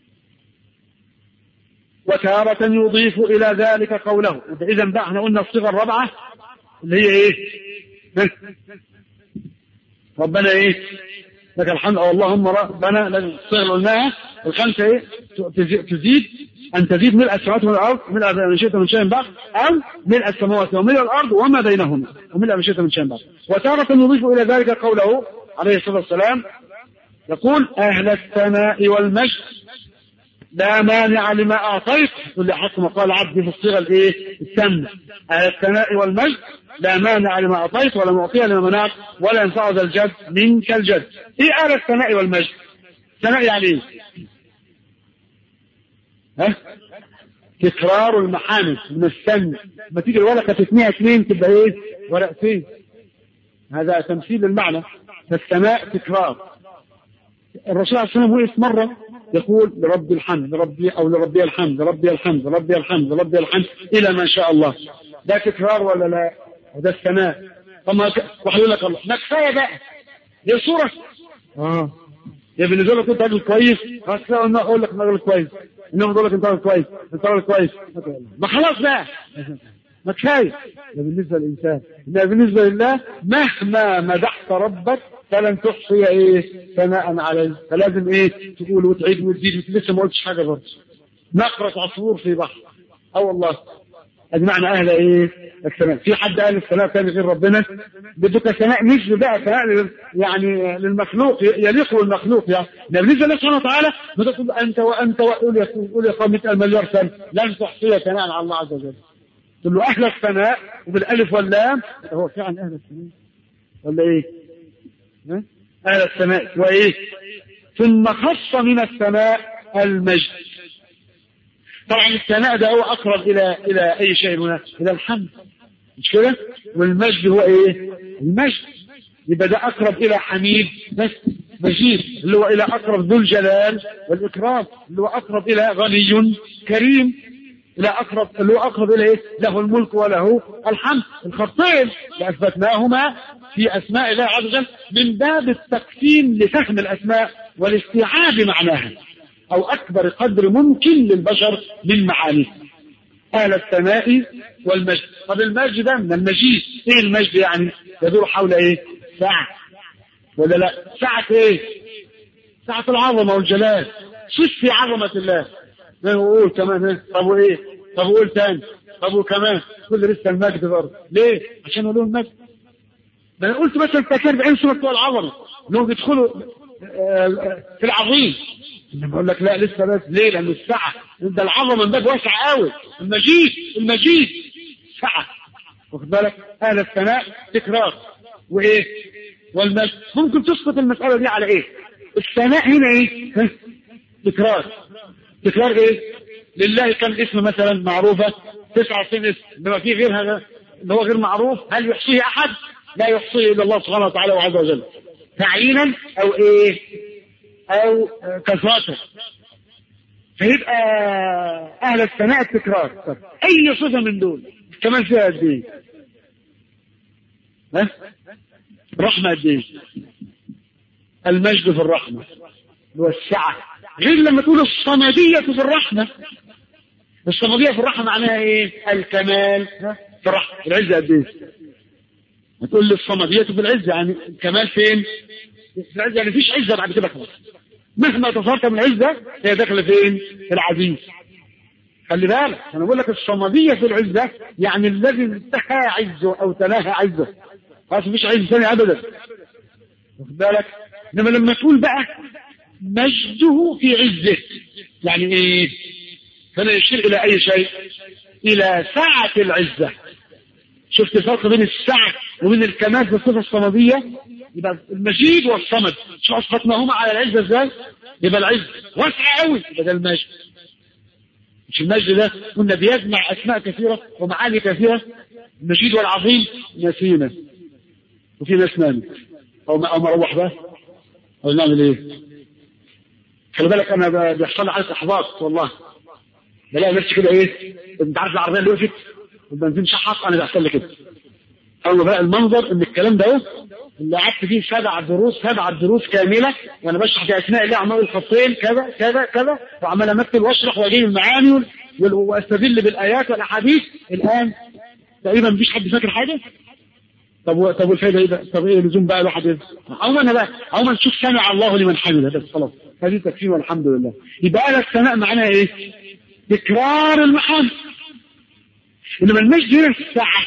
وتارة يضيف إلى ذلك قوله إذا بقى احنا قلنا الصيغة الرابعة اللي هي إيه ربنا إيه لك الحمد أو اللهم ربنا الصيغة اللي قلناها الخمسة إيه تزيد أن تزيد ملء السماوات والأرض ملء ما شئت من شيء بعد أو ملء السماوات وملء الأرض وما بينهما وملء ما شئت من شيء بعد وتارة يضيف إلى ذلك قوله عليه الصلاة والسلام يقول أهل الثناء والمجد لا مانع لما أعطيت كل حق ما قال عبدي في الصيغة الإيه التامة أهل الثناء والمجد لا مانع لما أعطيت ولا معطي لما منعت ولا ينفع ذا الجد منك الجد إيه أهل الثناء والمجد ثناء يعني إيه ها تكرار المحامد من السن لما تيجي الورقة تثنيها اثنين تبقى ايه ورقتين هذا تمثيل المعنى فالسماء تكرار الرسول عليه الصلاة والسلام وقف مرة يقول لرب الحمد لربي أو لربي الحمد لربي الحمد لربي الحمد لربي الحمد إلى ما شاء الله ده تكرار ولا لا وده السماء طب وحيقول لك الله ما كفاية بقى دي صورة اه يا بالنسبة لك كنت راجل كويس خلاص اقول لك راجل كويس انهم يقول لك انت راجل كويس انت راجل كويس ما خلاص بقى ما كفايه ده بالنسبه للانسان انما بالنسبه لله مهما مدحت ربك فلن تحصي ايه ثناء عليه فلازم ايه تقول وتعيد وتزيد لسه ما قلتش حاجه برضه نقرة عصفور في بحر اه والله ادي معنى اهل ايه الثناء في حد قال الثناء ثاني غير ربنا بدك ثناء مش بقى ثناء يعني للمخلوق يليق بالمخلوق يعني بالنسبه لله سبحانه وتعالى بتقول انت وانت وقول يا قول يا قوم 100 مليار سنه لن تحصي ثناء على الله عز وجل تقول له اهل الثناء وبالالف واللام هو فعلا اهل الثناء ولا ايه؟ ها؟ اهل الثناء وايه؟ ثم خص من الثناء المجد طبعا الثناء ده هو اقرب الى الى اي شيء هنا الى الحمد مش كده والمجد هو ايه المجد يبقى ده اقرب الى حميد بس مجيد اللي هو الى اقرب ذو الجلال والاكرام اللي هو اقرب الى غني كريم الى اقرب اللي هو اقرب الى ايه له الملك وله الحمد الخطين اثبتناهما في اسماء الله عز وجل من باب التقسيم لفهم الاسماء والاستيعاب معناها أو أكبر قدر ممكن للبشر من معانيه أهل الثناء والمجد طب المجد ده من المجيد إيه المجد يعني يدور حول إيه ساعة ولا لا ساعة إيه ساعة العظمة والجلال صف في عظمة الله وقول كمان ها طب وايه طب وقول تاني طب وكمان كل لسه المجد برضه ليه عشان يقولوا المجد ده انا قلت مثلا 40 سوره بتوع العظمه انهم بيدخلوا في العظيم انا بقول لك لا لسه بس ليه لان السعه ده العظمه الباب واسع قوي المجيد المجيد سعه واخد بالك هذا الثناء تكرار وايه والمجد ممكن تسقط المساله دي على ايه الثناء هنا ايه تكرار تكرار ايه لله كم اسم مثلا معروفه 99 اسم بما فيه غيرها اللي هو غير معروف هل يحصيه احد لا يحصيه الا الله سبحانه وتعالى وعز وجل تعيينا او ايه او كثرة فيبقى اهل الثناء التكرار اي صفة من دول كمان فيها قد ايه ها رحمة قد ايه المجد في الرحمة والسعة غير لما تقول الصمدية في الرحمة الصمدية في الرحمة معناها ايه الكمال في الرحمة العزة قد ايه هتقول لي الصمدية في العزة يعني الكمال فين في العزة يعني مفيش عزة بعد كده خلاص مهما تصرت من عزة هي داخلة فين في العزيز خلي بالك انا بقول لك الصمدية في العزة يعني الذي انتهى عزه او تناهى عزه خلاص مفيش عز ثاني ابدا واخد بالك انما لما تقول بقى مجده في عزه يعني ايه فلا يشير الى اي شيء الى سعة العزة شفت الفرق بين السعة وبين الكمال في الصفة الصمدية يبقى المجيد والصمد شو أسقطناهما على العزة ازاي يبقى العز واسعة قوي يبقى ده المجد مش المجد ده قلنا بيجمع أسماء كثيرة ومعاني كثيرة المجيد والعظيم نسينا وفي ناس نامت أو ما أو مروح بقى أو نعمل إيه خلي بالك أنا بيحصل لي حالة إحباط والله بلاقي نفسي كده إيه أنت عارف العربية اللي وقفت والبنزين شحط أنا بيحصل لي كده أول بقى المنظر إن الكلام ده إيه اللي قعدت فيه سبع دروس سبع دروس كاملة وأنا بشرح في أثناء اللي عمال الخطين كذا كذا كذا وعمال أمثل وأشرح وأجيب المعاني وأستدل بالآيات والأحاديث الآن تقريبا مفيش حد فاكر حاجة طب طب والفايدة إيه ده؟ طب إيه لزوم بقى الواحد إيه؟ عموما بقى عموما شوف سمع الله لمن حمده بس خلاص هذه تكفيه والحمد لله يبقى قال الثناء معناها إيه؟ تكرار المحامد إنما المجد هنا في الساعة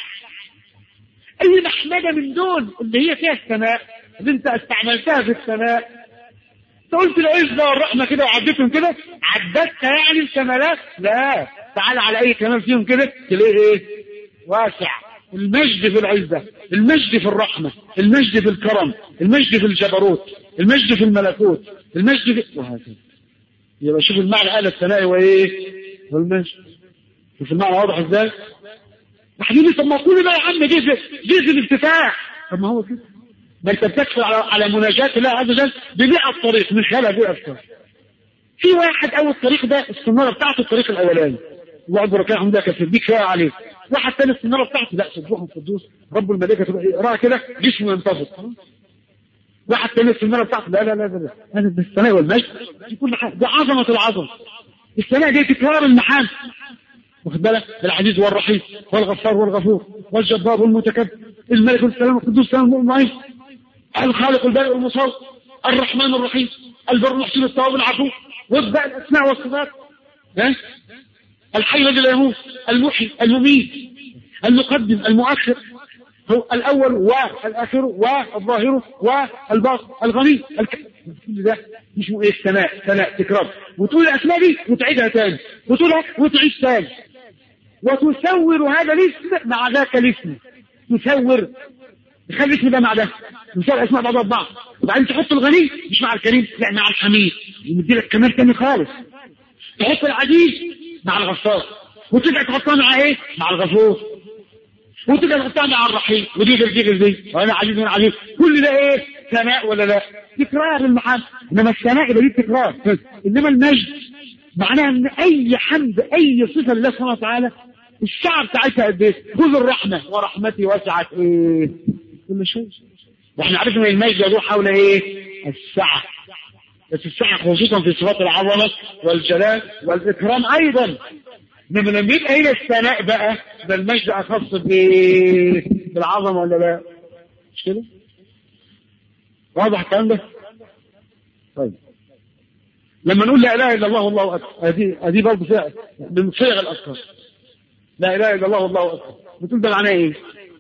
أي محمدة من دول اللي هي فيها السماء اللي أنت استعملتها في السماء أنت قلت العزة والرحمة كده وعدتهم كده عدتها يعني الكمالات لا تعال على أي كمال فيهم كده تلاقيه إيه واسع المجد في العزة المجد في الرحمة المجد في الكرم المجد في الجبروت المجد في الملكوت المجد في وهكذا يبقى شوف المعنى قال الثناء وإيه والمجد شوف المعنى واضح ازاي حبيبي طب ما قولي بقى يا عم جزء جزء الافتتاح طب ما هو كده ما انت بتكفر على على مناجاة الله عز وجل بمئة طريق من خلال بيئة أفكار في واحد أول طريق ده السنارة بتاعته الطريق الأولاني الله أكبر كده حمدك كثير بيك شوية عليه واحد تاني السنارة بتاعته لا سبوح القدوس رب الملائكة تبقى يقرأها كده جسمه ينتفض واحد تاني السنارة بتاعته لا لا لا لا هذا ده الثناء والمجد في كل حاجة ده عظمة العظمة الثناء دي تكرار المحام واخد بالك العزيز والرحيم والغفار والغفور والجبار والمتكبر الملك والسلام القدوس السلام المعين الخالق البارئ والمصور الرحمن الرحيم البر المحسن التواب العفو وابدا الاسماء والصفات ها الحي الذي لا يموت المحيي المميت المقدم المؤخر هو الاول والاخر والظاهر والباطن الغني كل ده اسمه ايه الثناء ثناء تكرار وتقول الاسماء دي وتعيدها تاني وتقولها وتعيد تاني وتسور هذا الاسم مع ذاك الاسم تسور تخلي الاسم ده مع ده مثال اسماء بعضها ببعض وبعدين تحط الغني مش مع الكريم لا مع الحميد يمدي لك كمال تاني خالص تحط العزيز مع الغفار وترجع تحطها مع ايه؟ مع الغفور وترجع تحطها مع الرحيم ودي غير دي غير دي وانا عزيز وانا عزيز كل ده ايه؟ ثناء ولا لا؟ تكرار المحامد انما الثناء يبقى دي تكرار انما المجد معناها ان اي حمد اي صفه لله سبحانه وتعالى الشعب بتاعتها قد ايه؟ خذ الرحمه ورحمتي وسعت ايه؟ كل شيء واحنا عرفنا ان المجد يدور حول ايه؟ السعه بس السعه خصوصا في صفات العظمه والجلال والاكرام ايضا انما لما يبقى هنا الثناء بقى ده المجد اخص بايه؟ بالعظمه ولا لا؟ مش كده؟ واضح الكلام ده؟ طيب لما نقول لا اله الا الله والله اكبر هذه هذه برضه فيها من صيغ الاذكار لا اله الا الله والله اكبر بتقول ده معناه ايه؟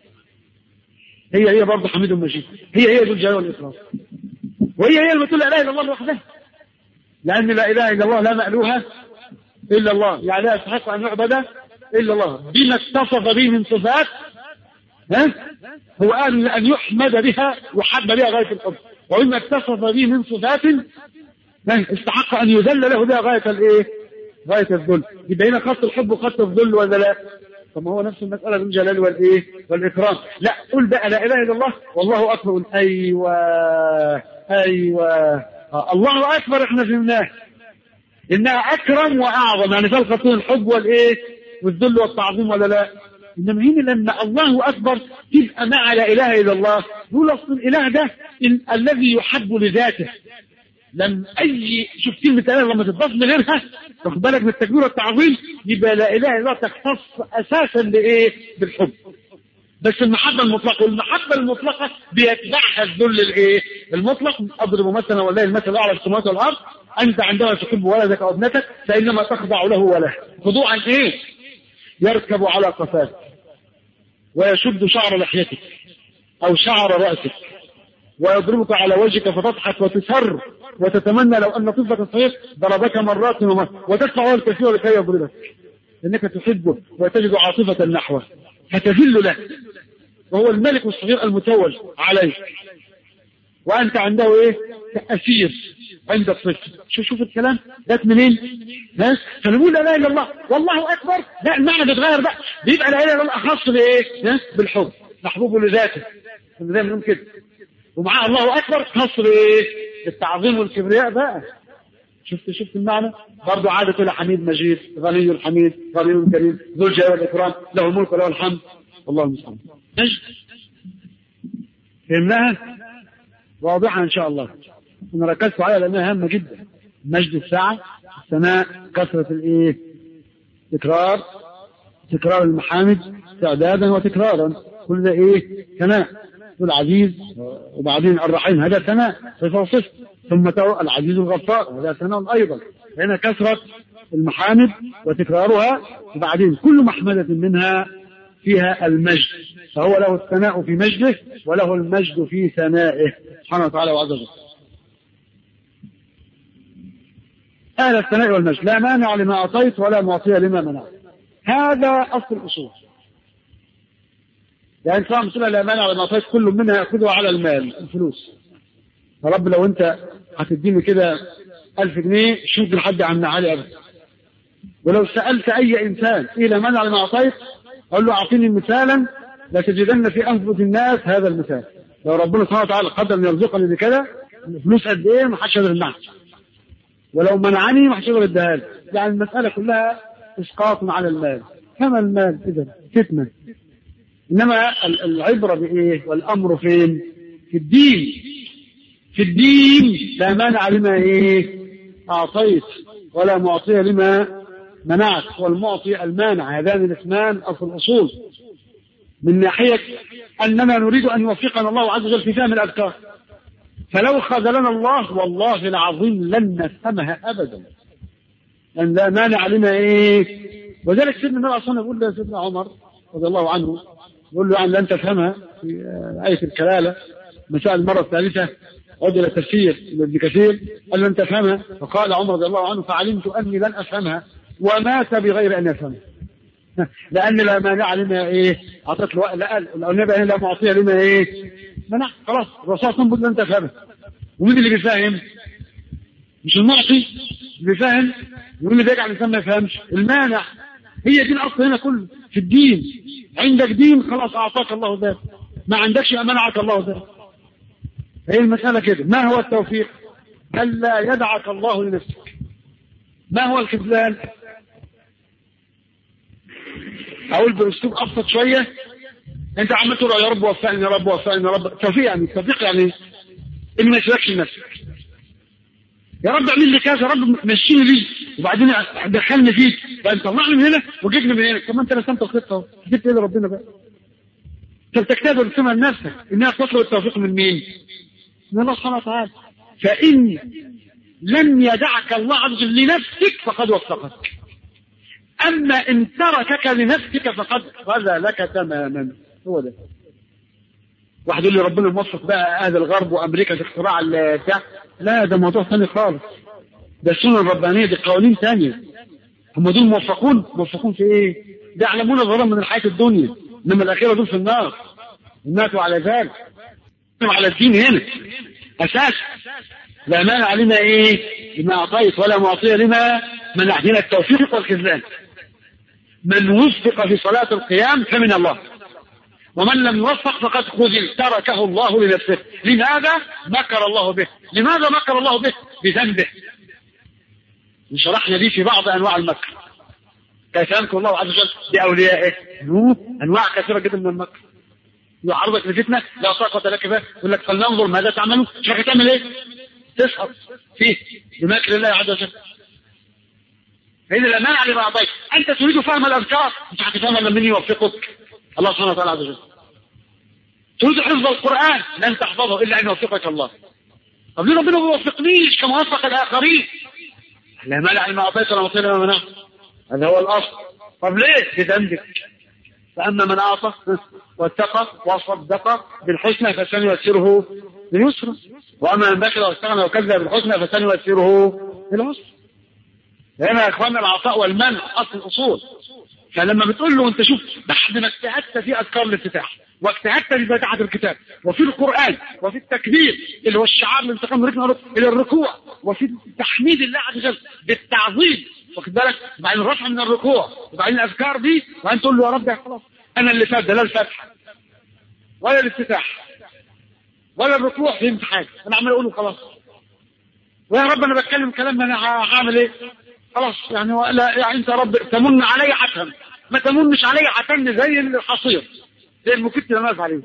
هي هي برضه حميد مجيد هي هي ذو الجلال والاكرام وهي هي اللي بتقول لا اله الا الله لوحدها لان لا اله الا الله لا مالوها الا الله يعني لا يستحق ان يعبد الا الله بما اتصف به من صفات ها هو قال ان يحمد بها وحب بها غايه الحب وبما اتصف به من صفات استحق ان يذل له بها غايه الايه؟ غايه الذل يبقى هنا خط الحب وخط الذل ولا لا؟ طب ما هو نفس المساله بالجلال والايه؟ والاكرام لا قل بقى لا اله الا الله والله اكبر قل ايوه ايوه آه الله اكبر احنا فهمناه انها اكرم واعظم يعني فيها خطين الحب والايه؟ والذل والتعظيم ولا لا؟ انما هنا لما الله اكبر تبقى مع لا اله الا الله يقول اصل الاله ده الذي يحب لذاته لم اي شوف كلمه اله لما تضاف لغيرها واخد بالك من التكبير والتعظيم يبقى لا اله الا الله تختص اساسا بايه؟ بالحب بس المحبة المطلقة والمحبة المطلقة بيتبعها الذل الايه؟ المطلق اضرب مثلا والله المثل الاعلى في السماوات والارض انت عندما تحب ولدك او ابنتك فانما تخضع له وله خضوعا ايه؟ يركب على قفاك ويشد شعر لحيتك او شعر راسك ويضربك على وجهك فتضحك وتسر وتتمنى لو ان طفلك الصغير ضربك مرات ومرات وتدفع الكثير لكي يضربك انك تحبه وتجد عاطفه نحوه فتذل له وهو الملك الصغير المتول عليه وانت عنده ايه اسير عند الطفل شوف شوف الكلام جت منين ها فنقول لا اله الا الله والله اكبر لا المعنى بيتغير بقى بيبقى لا اله الا الله اخص بايه ها بالحب محبوب لذاته زي ما بنقول كده ومعاه الله اكبر خاص بايه بالتعظيم والكبرياء بقى شفت شفت المعنى برضه عادة إلى حميد مجيد غني الحميد غني كريم ذو الجلال والإكرام له الملك وله الحمد والله المستعان مجد فهمناها واضحة إن شاء الله أنا ركزت عليها لأنها هامة جدا مجد الساعة الثناء كثرة الإيه تكرار تكرار المحامد تعدادا وتكرارا كل ده إيه ثناء العزيز وبعدين الرحيم هذا ثناء صفة وصفة ثم العزيز الغفار هذا ثناء أيضا هنا كثرة المحامد وتكرارها وبعدين كل محمدة منها فيها المجد فهو له الثناء في مجده وله المجد في ثنائه سبحانه وتعالى وعز وجل أهل الثناء والمجد لا مانع لما أعطيت ولا معطي لما منعت هذا أصل الأصول يعني صاحب مسألة لا مانع لما أعطيت كل منها يأخذها على المال الفلوس يا رب لو أنت هتديني كده ألف جنيه شوف لحد عم علي أبدا ولو سألت أي إنسان إيه لا مانع لما أعطيت قال له أعطيني مثالا لتجدن في أنفس الناس هذا المثال لو ربنا سبحانه وتعالى قدر أن يرزقني بكده فلوس قد إيه ما حدش يقدر يمنعني ولو منعني ما حدش يقدر يديها لي يعني المسألة كلها إسقاط على المال كما المال إذا فتنة إنما العبرة بإيه والأمر فين في الدين في الدين لا مانع لما إيه أعطيت ولا معطي لما منعت والمعطي المانع هذان الاسمان أصل الأصول من ناحية أننا نريد أن يوفقنا الله عز وجل في فهم الأذكار فلو خذلنا الله والله العظيم لن نفهمها أبدا لأن لا مانع لما إيه وذلك سيدنا النبي صلى الله عليه وسلم يقول لسيدنا عمر رضي الله عنه يقول له يعني لن تفهمها في آية الكلالة مساء المرة الثالثة عد إلى تفسير ابن كثير قال لن تفهمها فقال عمر رضي الله عنه فعلمت أني لن أفهمها ومات بغير أن يفهمها لأن لا مانع لما إيه أعطت له لا النبي لا معطية لما إيه منع خلاص الرسول صلى الله لن تفهمها ومين اللي بيفهم مش المعطي اللي بيفهم ومين اللي بيجعل الإنسان ما يفهمش المانع هي دي الأصل هنا كله في الدين عندك دين خلاص أعطاك الله ذلك ما عندكش منعك الله ذلك هي المسألة كده ما هو التوفيق ألا يدعك الله لنفسك ما هو الخذلان أقول بأسلوب أبسط شوية أنت عمال تقول يا رب وفقني يا رب وفقني يا رب توفيق يعني التوفيق يعني إن ما يشركش لنفسك يا رب اعمل لي كذا يا رب مشيني ليه وبعدين دخلني فيك بقى طلعني من هنا وجيبني من هنا طب ما انت رسمت الخطه اهو جبت ايه لربنا بقى انت بتجتهد وترسمها لنفسك انها تطلب التوفيق من مين؟ من الله سبحانه وتعالى فان لم يدعك الله عز وجل لنفسك فقد وفقك أما إن تركك لنفسك فقد خذلك تماما هو ده واحد يقول لي ربنا موفق بقى أهل الغرب وأمريكا في اختراع البتاع لا ده موضوع ثاني خالص ده السنة الربانية دي قوانين ثانية هم دول موفقون موفقون في ايه؟ ده يعلمون الظلام من الحياة الدنيا انما الأخيرة دول في النار ماتوا على ذلك على الدين هنا أساس لا مانع علينا ايه لما أعطيت ولا معطي لما منعتنا التوفيق والخذلان من وفق في صلاة القيام فمن الله ومن لم يوفق فقد خذل تركه الله لنفسه لماذا مكر الله به لماذا مكر الله به بذنبه شرحنا دي في بعض انواع المكر كيف يمكر الله عز وجل باوليائه انواع كثيره جدا من المكر يعرضك لفتنه لا طاقه لك فيها يقول لك فلننظر ماذا تعملون شو تعمل ايه؟ تسقط فيه بمكر الله عز وجل فإن لا مانع لما أعطيت أنت تريد فهم الأذكار مش هتفهمها لما من يوفقك الله سبحانه وتعالى عز وجل تريد حفظ القرآن لن تحفظه إلا أن يوفقك الله طب ليه ربنا ما بيوفقنيش كما وفق الآخرين لا مانع لما أعطيت ولا معطينا ما منعت هذا هو الأصل طب ليه بذنبك فأما من أعطى واتقى وصدق بالحسنى فسنيسره لليسرى وأما من بخل واستغنى وكذب بالحسنى فسنيسره للعسر هنا يا اخوانا العطاء والمنع اصل الاصول فلما بتقول له انت شوف بعد ما اجتهدت في اذكار الافتتاح واجتهدت في فتحة الكتاب وفي القرآن وفي التكبير اللي هو الشعار الانتقام ركن الى الركوع وفي تحميد الله عز وجل بالتعظيم واخد بالك وبعدين الرفع من الركوع وبعدين الاذكار دي وبعدين تقول له يا رب خلاص انا اللي فات ده لا الفتح ولا الافتتاح ولا الركوع فهمت حاجه انا عمال اقوله خلاص ويا رب انا بتكلم كلام انا هعمل ايه خلاص يعني لا يعني انت رب تمن علي حتم ما تمنش علي حتم زي الحصير زي المكت لما عليه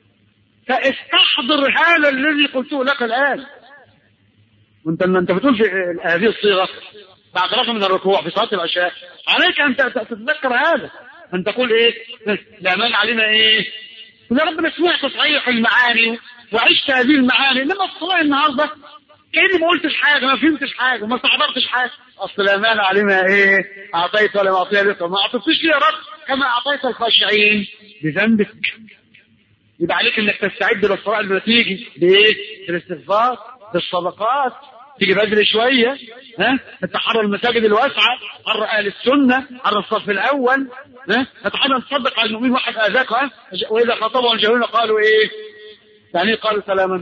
فاستحضر هذا الذي قلته لك الان وانت انت بتقول في هذه الصيغه بعد رقم من الركوع في صلاه العشاء عليك ان تتذكر هذا ان تقول ايه لا مانع علينا ايه يا رب انا سمعت صحيح المعاني وعشت هذه المعاني انما الصلاه النهارده كاني ما قلتش حاجه ما فهمتش حاجه ما استحضرتش حاجه اصل الامانه علينا ايه اعطيت ولا ما اعطيها لك ما اعطيتش لي يا رب كما اعطيت الخاشعين بذنبك يبقى عليك انك تستعد للصلاه اللي تيجي بايه؟ بالاستغفار بالصدقات تيجي بدري شويه ها تتحرى المساجد الواسعه حر اهل السنه حر الصف الاول ها تتحرى نصدق على المؤمنين واحد اذاك ها واذا خاطبهم الجاهلون قالوا ايه؟ يعني قالوا سلاما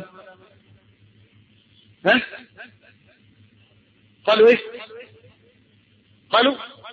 ها قالوا ايه قالوا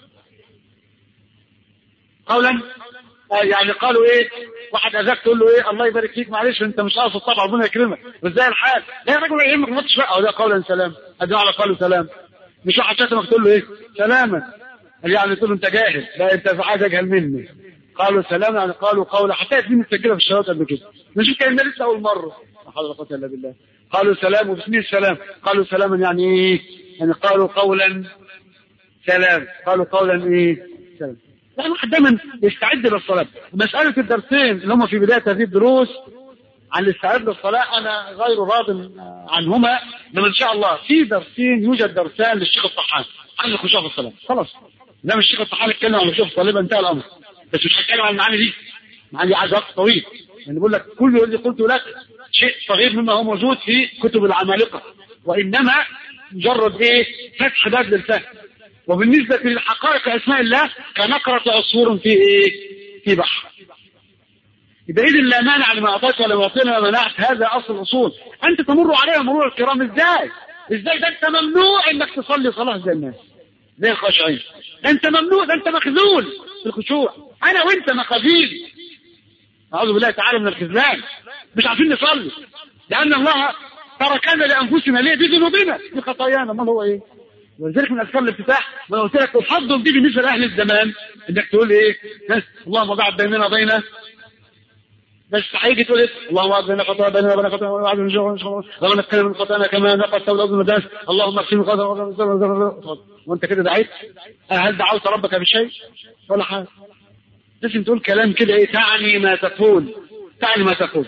قولا آه يعني قالوا ايه واحد اذاك تقول له ايه الله يبارك فيك معلش انت مش قاصد طبعا ربنا يكرمك وازاي الحال لا يا راجل يهمك ما بقى ده قولا سلام ادي على قالوا سلام مش واحد شتمك تقول له ايه سلاما يعني تقول له انت جاهل لا انت عايز اجهل مني قالوا سلام يعني قالوا قولا حتى دي متسجله في الشهادات قبل كده مش كان لسه اول مره لا حول ولا قوه الا بالله قالوا سلام وباسم السلام قالوا سلاما يعني ايه يعني قالوا قولا سلام قالوا قولا ايه سلام يعني الواحد دايما يستعد للصلاة مسألة الدرسين اللي هم في بداية هذه الدروس عن الاستعداد للصلاة أنا غير راض عنهما لما إن شاء الله في درسين يوجد درسان للشيخ الطحان عن الخشوع في الصلاة خلاص لما الشيخ الطحان اتكلم عن الخشوع في الصلاة انتهى الأمر بس مش هتكلم عن المعاني دي المعاني دي عايز وقت طويل يعني بقول لك كل اللي قلت لك شيء صغير مما هو موجود في كتب العمالقة وإنما مجرد إيه فتح باب للفهم وبالنسبة للحقائق أسماء الله كنقرة عصفور في إيه في بحر يبقى إذن لا مانع لما أعطيت ولا معطينا ولا منعت هذا أصل الأصول أنت تمر عليها مرور الكرام إزاي إزاي ده أنت ممنوع إنك تصلي صلاة زي الناس زي الخاشعين ده أنت ممنوع ده أنت مخذول في الخشوع أنا وأنت مخاذيل أعوذ بالله تعالى من الخذلان مش عارفين نصلي لأن الله تركنا لأنفسنا ليه بذنوبنا بخطايانا ما هو إيه ولذلك من اذكار الافتتاح ما قلت لك افضل دي بالنسبه لاهل الزمان انك تقول ايه اللهم بعد بيننا وبين بس هيجي تقول ايه اللهم بعد بين خطايا بيننا وبين خطايا وبعد من جوع اللهم نتكلم من خطايانا كما نقى الثوب الارض المداس اللهم اغسل من خطايا وانت كده دعيت هل دعوت ربك بشيء ولا حاجه لازم تقول كلام كده ايه تعني ما تقول تعني ما تقول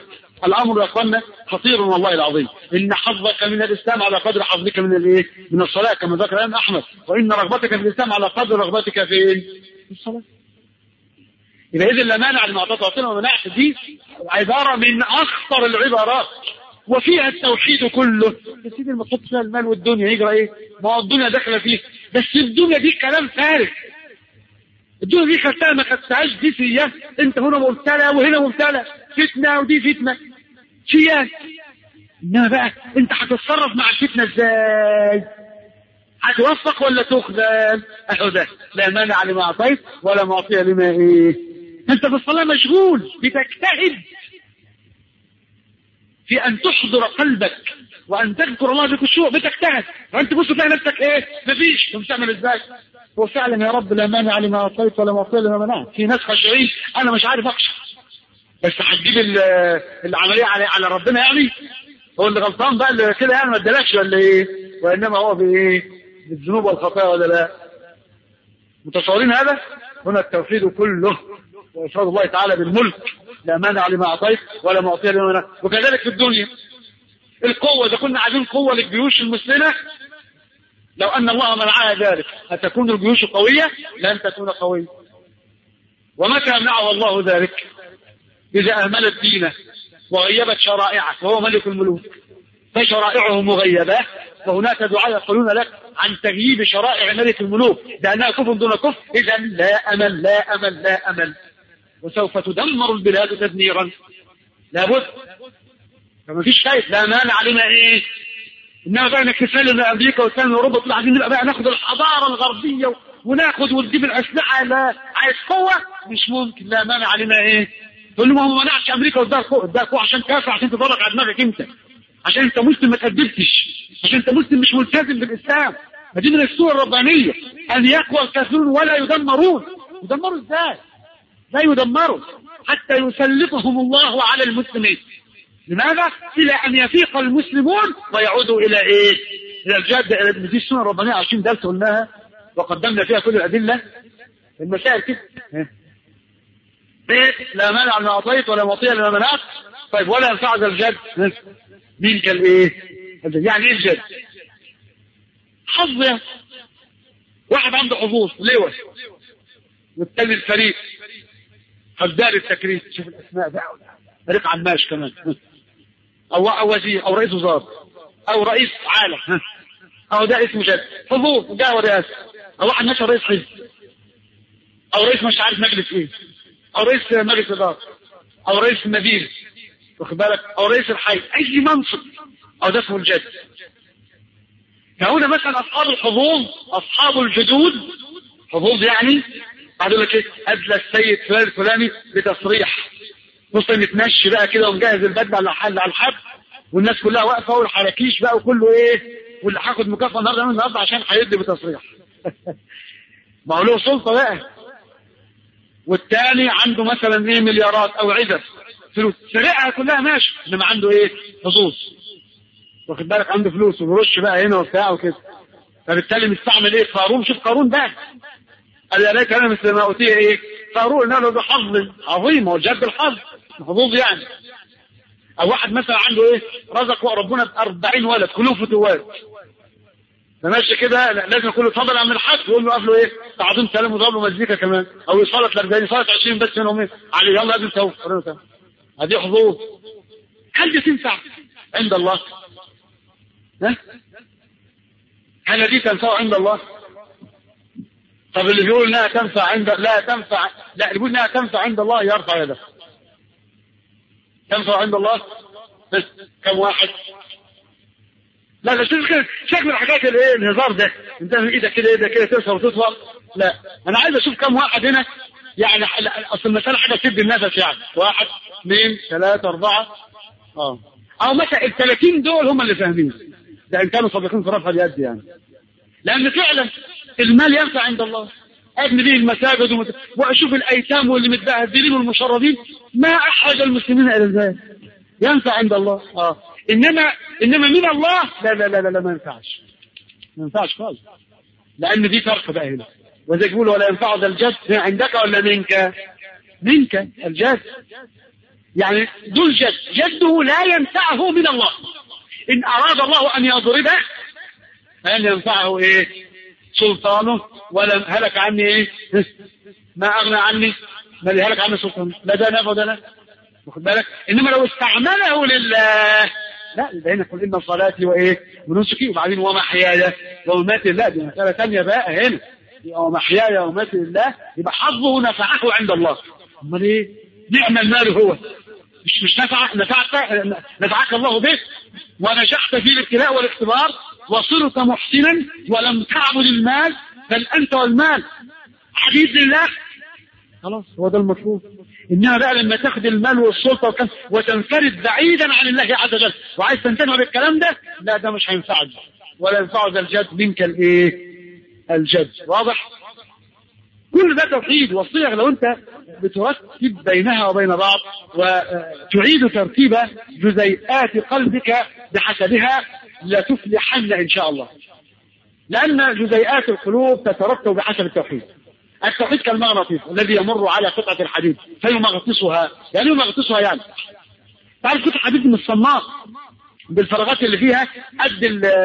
الامر يا اخوانا خطير والله العظيم ان حظك من الاسلام على قدر حظك من الايه من الصلاه كما ذكر الامام احمد وان رغبتك في الاسلام على قدر رغبتك في في الصلاه يبقى اذا لا مانع لما اعطيت اعطينا وما منعت دي عباره من اخطر العبارات وفيها التوحيد كله يا سيدي لما تحط فيها المال والدنيا يجرى ايه؟ ما هو الدنيا داخله فيه بس الدنيا دي كلام فارغ الدنيا دي خدتها ما خدتهاش دي سياسة انت هنا مبتلى وهنا مبتلى فتنة ودي فتنة سياسة انما بقى انت هتتصرف مع الفتنة ازاي هتوفق ولا تخذل اهو ده لا مانع لما اعطيت ولا معطي لما ايه انت في الصلاة مشغول بتجتهد في ان تحضر قلبك وان تذكر الله بخشوع بتجتهد وانت بص تلاقي نفسك ايه مفيش طب تعمل ازاي هو فعلا يا رب لا مانع لما اعطيت ولا معطي لما منعت في ناس خاشعين انا مش عارف اخشع بس هتجيب العمليه على على ربنا يعني هو اللي غلطان بقى اللي كده يعني ما ادالكش ولا ايه وانما هو بايه بالذنوب والخطايا ولا لا متصورين هذا هنا التوحيد كله وإفراد الله تعالى بالملك لا مانع لما أعطيت ولا معطي لما منعت وكذلك في الدنيا القوة إذا كنا عايزين قوة للجيوش المسلمة لو أن الله منعها ذلك هتكون الجيوش قوية لن تكون قوية ومتى منعه الله ذلك إذا أهملت دينه وغيبت شرائعه وهو ملك الملوك فشرائعه مغيبة وهناك دعاء يقولون لك عن تغييب شرائع ملك الملوك لأنها كفر دون كفر إذا لا أمل لا أمل لا أمل وسوف تدمر البلاد تدميرا لابد فما فيش خايف لا مانع لما ايه انما بقى نكتفل امريكا وثاني اوروبا طلع عايزين نبقى بقى ناخد الحضاره الغربيه وناخد ونجيب الاسلحه لا عايز قوه مش ممكن لا مانع لما ايه تقول له ما هو ما منعش امريكا واداها قوه اداها قوه عشان كافر عشان تضرك على دماغك انت عشان انت مسلم ما تأدبتش عشان انت مسلم مش ملتزم بالاسلام فدي من السور الربانيه ان يقوى الكافرون ولا يدمرون يدمروا ازاي؟ لا يدمروا حتى يسلطهم الله على المسلمين لماذا؟ إلى أن يفيق المسلمون ويعودوا إلى إيه؟ إلى الجادة دي السنة الربانية 20 درس قلناها وقدمنا فيها كل الأدلة المسائل كده إيه؟ لا مانع لما أعطيت ولا معطي لما منعت طيب ولا ينفع ذا الجد مين كان إيه؟ يعني إيه الجد؟ حظ يعني واحد عنده حظوظ لواء والتاني الفريق فدار التكريم شوف الاسماء بقى فريق عماش كمان او او وزير او رئيس وزاره او رئيس عالم او ده اسمه جد حضور جاء ورئاسه او واحد نشر رئيس حزب او رئيس مش عارف مجلس ايه او رئيس مجلس اداره او رئيس مدينه واخد بالك او رئيس الحي اي منصب او ده اسمه الجد فهنا مثلا اصحاب الحظوظ اصحاب الجدود حظوظ يعني بعد يقول لك ايه ادلى السيد فلان الفلاني بتصريح بص متمشي بقى كده ومجهز البدله على الحل على الحب والناس كلها واقفه والحراكيش بقى وكله ايه واللي هاخد مكافاه النهارده من النهارده عشان هيدي بتصريح ما هو له سلطه بقى والتاني عنده مثلا ايه مليارات او عدد فلوس سرقها كلها ماشي انما عنده ايه حظوظ واخد بالك عنده فلوس وبيرش بقى هنا وبتاع وكده فبالتالي مستعمل ايه قارون شوف قارون بقى قال يا ليت انا مثل ما اوتي ايه قارون انه ذو حظ عظيم هو جد الحظ محظوظ يعني او واحد مثلا عنده ايه رزق ربنا ب 40 ولد كلهم فتوات فماشي كده لازم كله اتفضل عم الحاج يقول له قبله ايه تعظيم سلام وضرب له مزيكا كمان او يصلي ال 40 صلاه 20 بس منهم ايه علي يلا لازم توف هذه حظوظ هل دي تنفع عند الله؟ ها؟ هل دي تنفع عند الله؟ طب اللي بيقول انها تنفع عند لا تنفع لا اللي بيقول انها تنفع عند الله يرفع يده تنفع عند الله بس كم واحد لا لا شوف كده شكل من الحاجات الايه الهزار ده انت من ايدك كده ايدك كده ترفع وتطفى لا انا عايز اشوف كم واحد هنا يعني اصل المساله حاجه تدي النفس يعني واحد اثنين ثلاثه اربعه اه او مثلا ال 30 دول هم اللي فاهمين ده ان كانوا صادقين في رفع اليد يعني لان فعلا المال ينفع عند الله ابني به المساجد ومت... واشوف الايتام واللي متبهدلين والمشردين ما احرج المسلمين الى ذلك ينفع عند الله اه انما انما من الله لا لا لا لا, لا ما ينفعش ما ينفعش خالص لان دي فرق بقى هنا وزي يقول ولا ينفع ذا الجد عندك ولا منك منك الجد يعني ذو الجد جده لا ينفعه من الله إن أراد الله أن يضربه فلن ينفعه إيه سلطانه ولم هلك عني إيه ما أغنى عني ما اللي هلك عني سلطانه لا ده نفع وده نفع واخد بالك إنما لو استعمله لله لا ده هنا قل إن صلاتي وإيه ونسكي وبعدين ومحياي ومماتي لا دي مسألة ثانية بقى هنا ومحياي ومماتي لله يبقى حظه نفعه عند الله أمال إيه نعم المال هو مش مش نفع نفعك نفعك الله به ونجحت في الابتلاء والاختبار وصرت محسنا ولم تعبد المال بل انت والمال عبيد لله خلاص هو ده المطلوب انما بقى لما تاخد المال والسلطه وكم وتنفرد بعيدا عن الله عز وجل وعايز تنتفع بالكلام ده لا ده مش هينفعك ولا ينفع ذا الجد منك الايه الجد واضح كل ده توحيد والصيغ لو انت بترتب بينها وبين بعض وتعيد ترتيب جزيئات قلبك بحسبها لتفلحن ان شاء الله لان جزيئات القلوب تترتب بحسب التوحيد التوحيد كالمغناطيس الذي يمر على قطعة الحديد فيمغنطسها يعني يمغنطسها يعني تعرف قطعة حديد من الصماء بالفراغات اللي فيها قد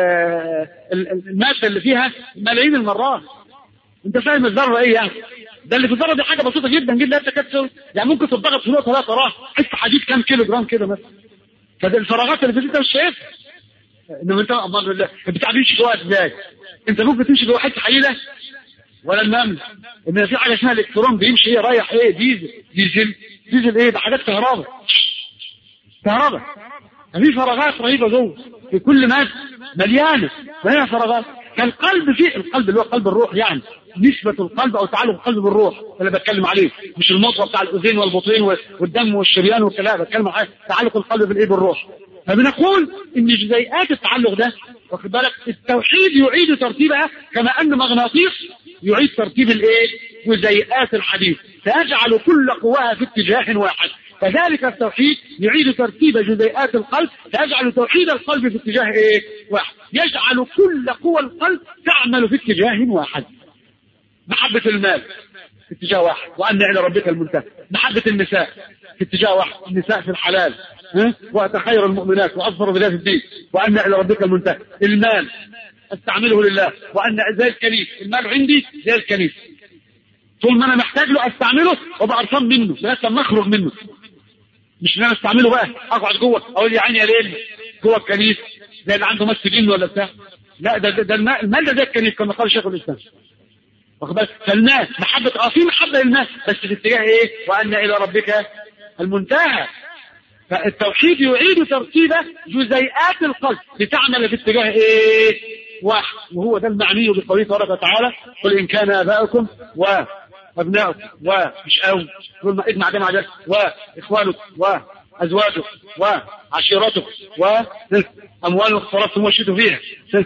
المادة اللي فيها ملايين المرات انت فاهم الذره ايه يعني ده اللي في الذره دي حاجه بسيطه جدا جدا انت كانت يعني ممكن تضغط في نقطه لا تراها حته حديد كام كيلو جرام كده مثلا فده الفراغات اللي في انت مش شايفها انما انت امر الله البتاع بيمشي جواها ازاي انت ممكن تمشي جوا حته حديده ولا النمل ان في حاجه اسمها الالكترون بيمشي ايه رايح ايه ديزل ديزل ديزل ايه ده حاجات كهرباء كهرباء في فراغات رهيبه جوه في كل ماده مليانه مليانه فراغات كالقلب فيه القلب اللي هو قلب الروح يعني نسبة القلب أو تعلق القلب بالروح اللي بتكلم عليه مش المضغة بتاع الأذين والبطين والدم والشريان والكلام بتكلم على تعلق القلب بالإيه بالروح فبنقول إن جزيئات التعلق ده واخد بالك التوحيد يعيد ترتيبها كما أن مغناطيس يعيد ترتيب الإيه جزيئات الحديث فيجعل كل قواها في اتجاه واحد كذلك التوحيد يعيد ترتيب جزيئات القلب فيجعل توحيد القلب في اتجاه ايه؟ واحد يجعل كل قوى القلب تعمل في اتجاه واحد محبة المال في اتجاه واحد وأن إلى ربك المنتهى محبة النساء في اتجاه واحد النساء في الحلال ها؟ وأتخير المؤمنات وأظفر بذات الدين وأن إلى ربك المنتهى المال استعمله لله وأن زي الكنيس المال عندي زي الكنيس طول ما أنا محتاج له أستعمله وأبقى قرفان منه لغاية لما أخرج منه مش ان انا استعمله بقى اقعد جوه اقول يا عيني يا ليل جوه الكنيس زي اللي عنده مس جن ولا بتاع لا ده ده, ده المال ده زي الكنيس كما قال شيخ الاسلام واخد بالك فالناس محبه اه في محبه للناس بس في اتجاه ايه؟ وان الى ربك المنتهى فالتوحيد يعيد ترتيب جزيئات القلب لتعمل في اتجاه ايه؟ واحد وهو ده المعني بقوله تبارك وتعالى قل ان كان اباؤكم و أبنائك ومش أو كل ما اجمع ده مع ده وإخوانك وأزواجك وعشيرتك وأموال اقترفتم وشئتم فيها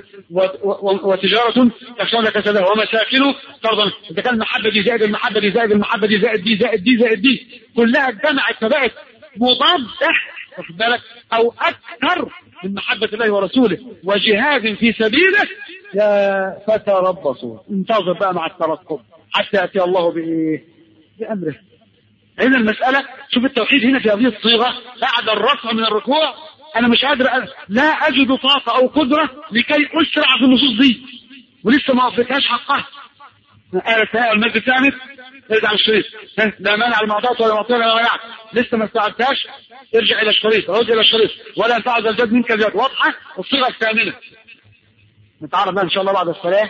وتجارة تخشون كسبها ومساكن ترضى إذا كان المحبة دي زائد المحبة دي زائد المحبة دي زائد دي زائد دي زائد دي كلها اجتمعت فبقت مضادة واخد بالك أو أكثر من محبة الله ورسوله وجهاد في سبيله يا فتربصوا انتظر بقى مع الترقب حتى يأتي الله بإيه؟ بأمره هنا المسألة شوف التوحيد هنا في هذه الصيغة بعد الرفع من الركوع أنا مش قادر أ... لا أجد طاقة أو قدرة لكي أسرع في النصوص دي ولسه ما وفيتهاش حقها آية ثانية المجد الثالث ارجع للشريط لا مانع المعطاة ولا معطية ولا منع لسه ما استوعبتهاش ارجع إلى الشريط رد إلى الشريط ولا ينفع ذا الجد منك الجد واضحة الصيغة الثامنة نتعرف بقى إن شاء الله بعد الصلاة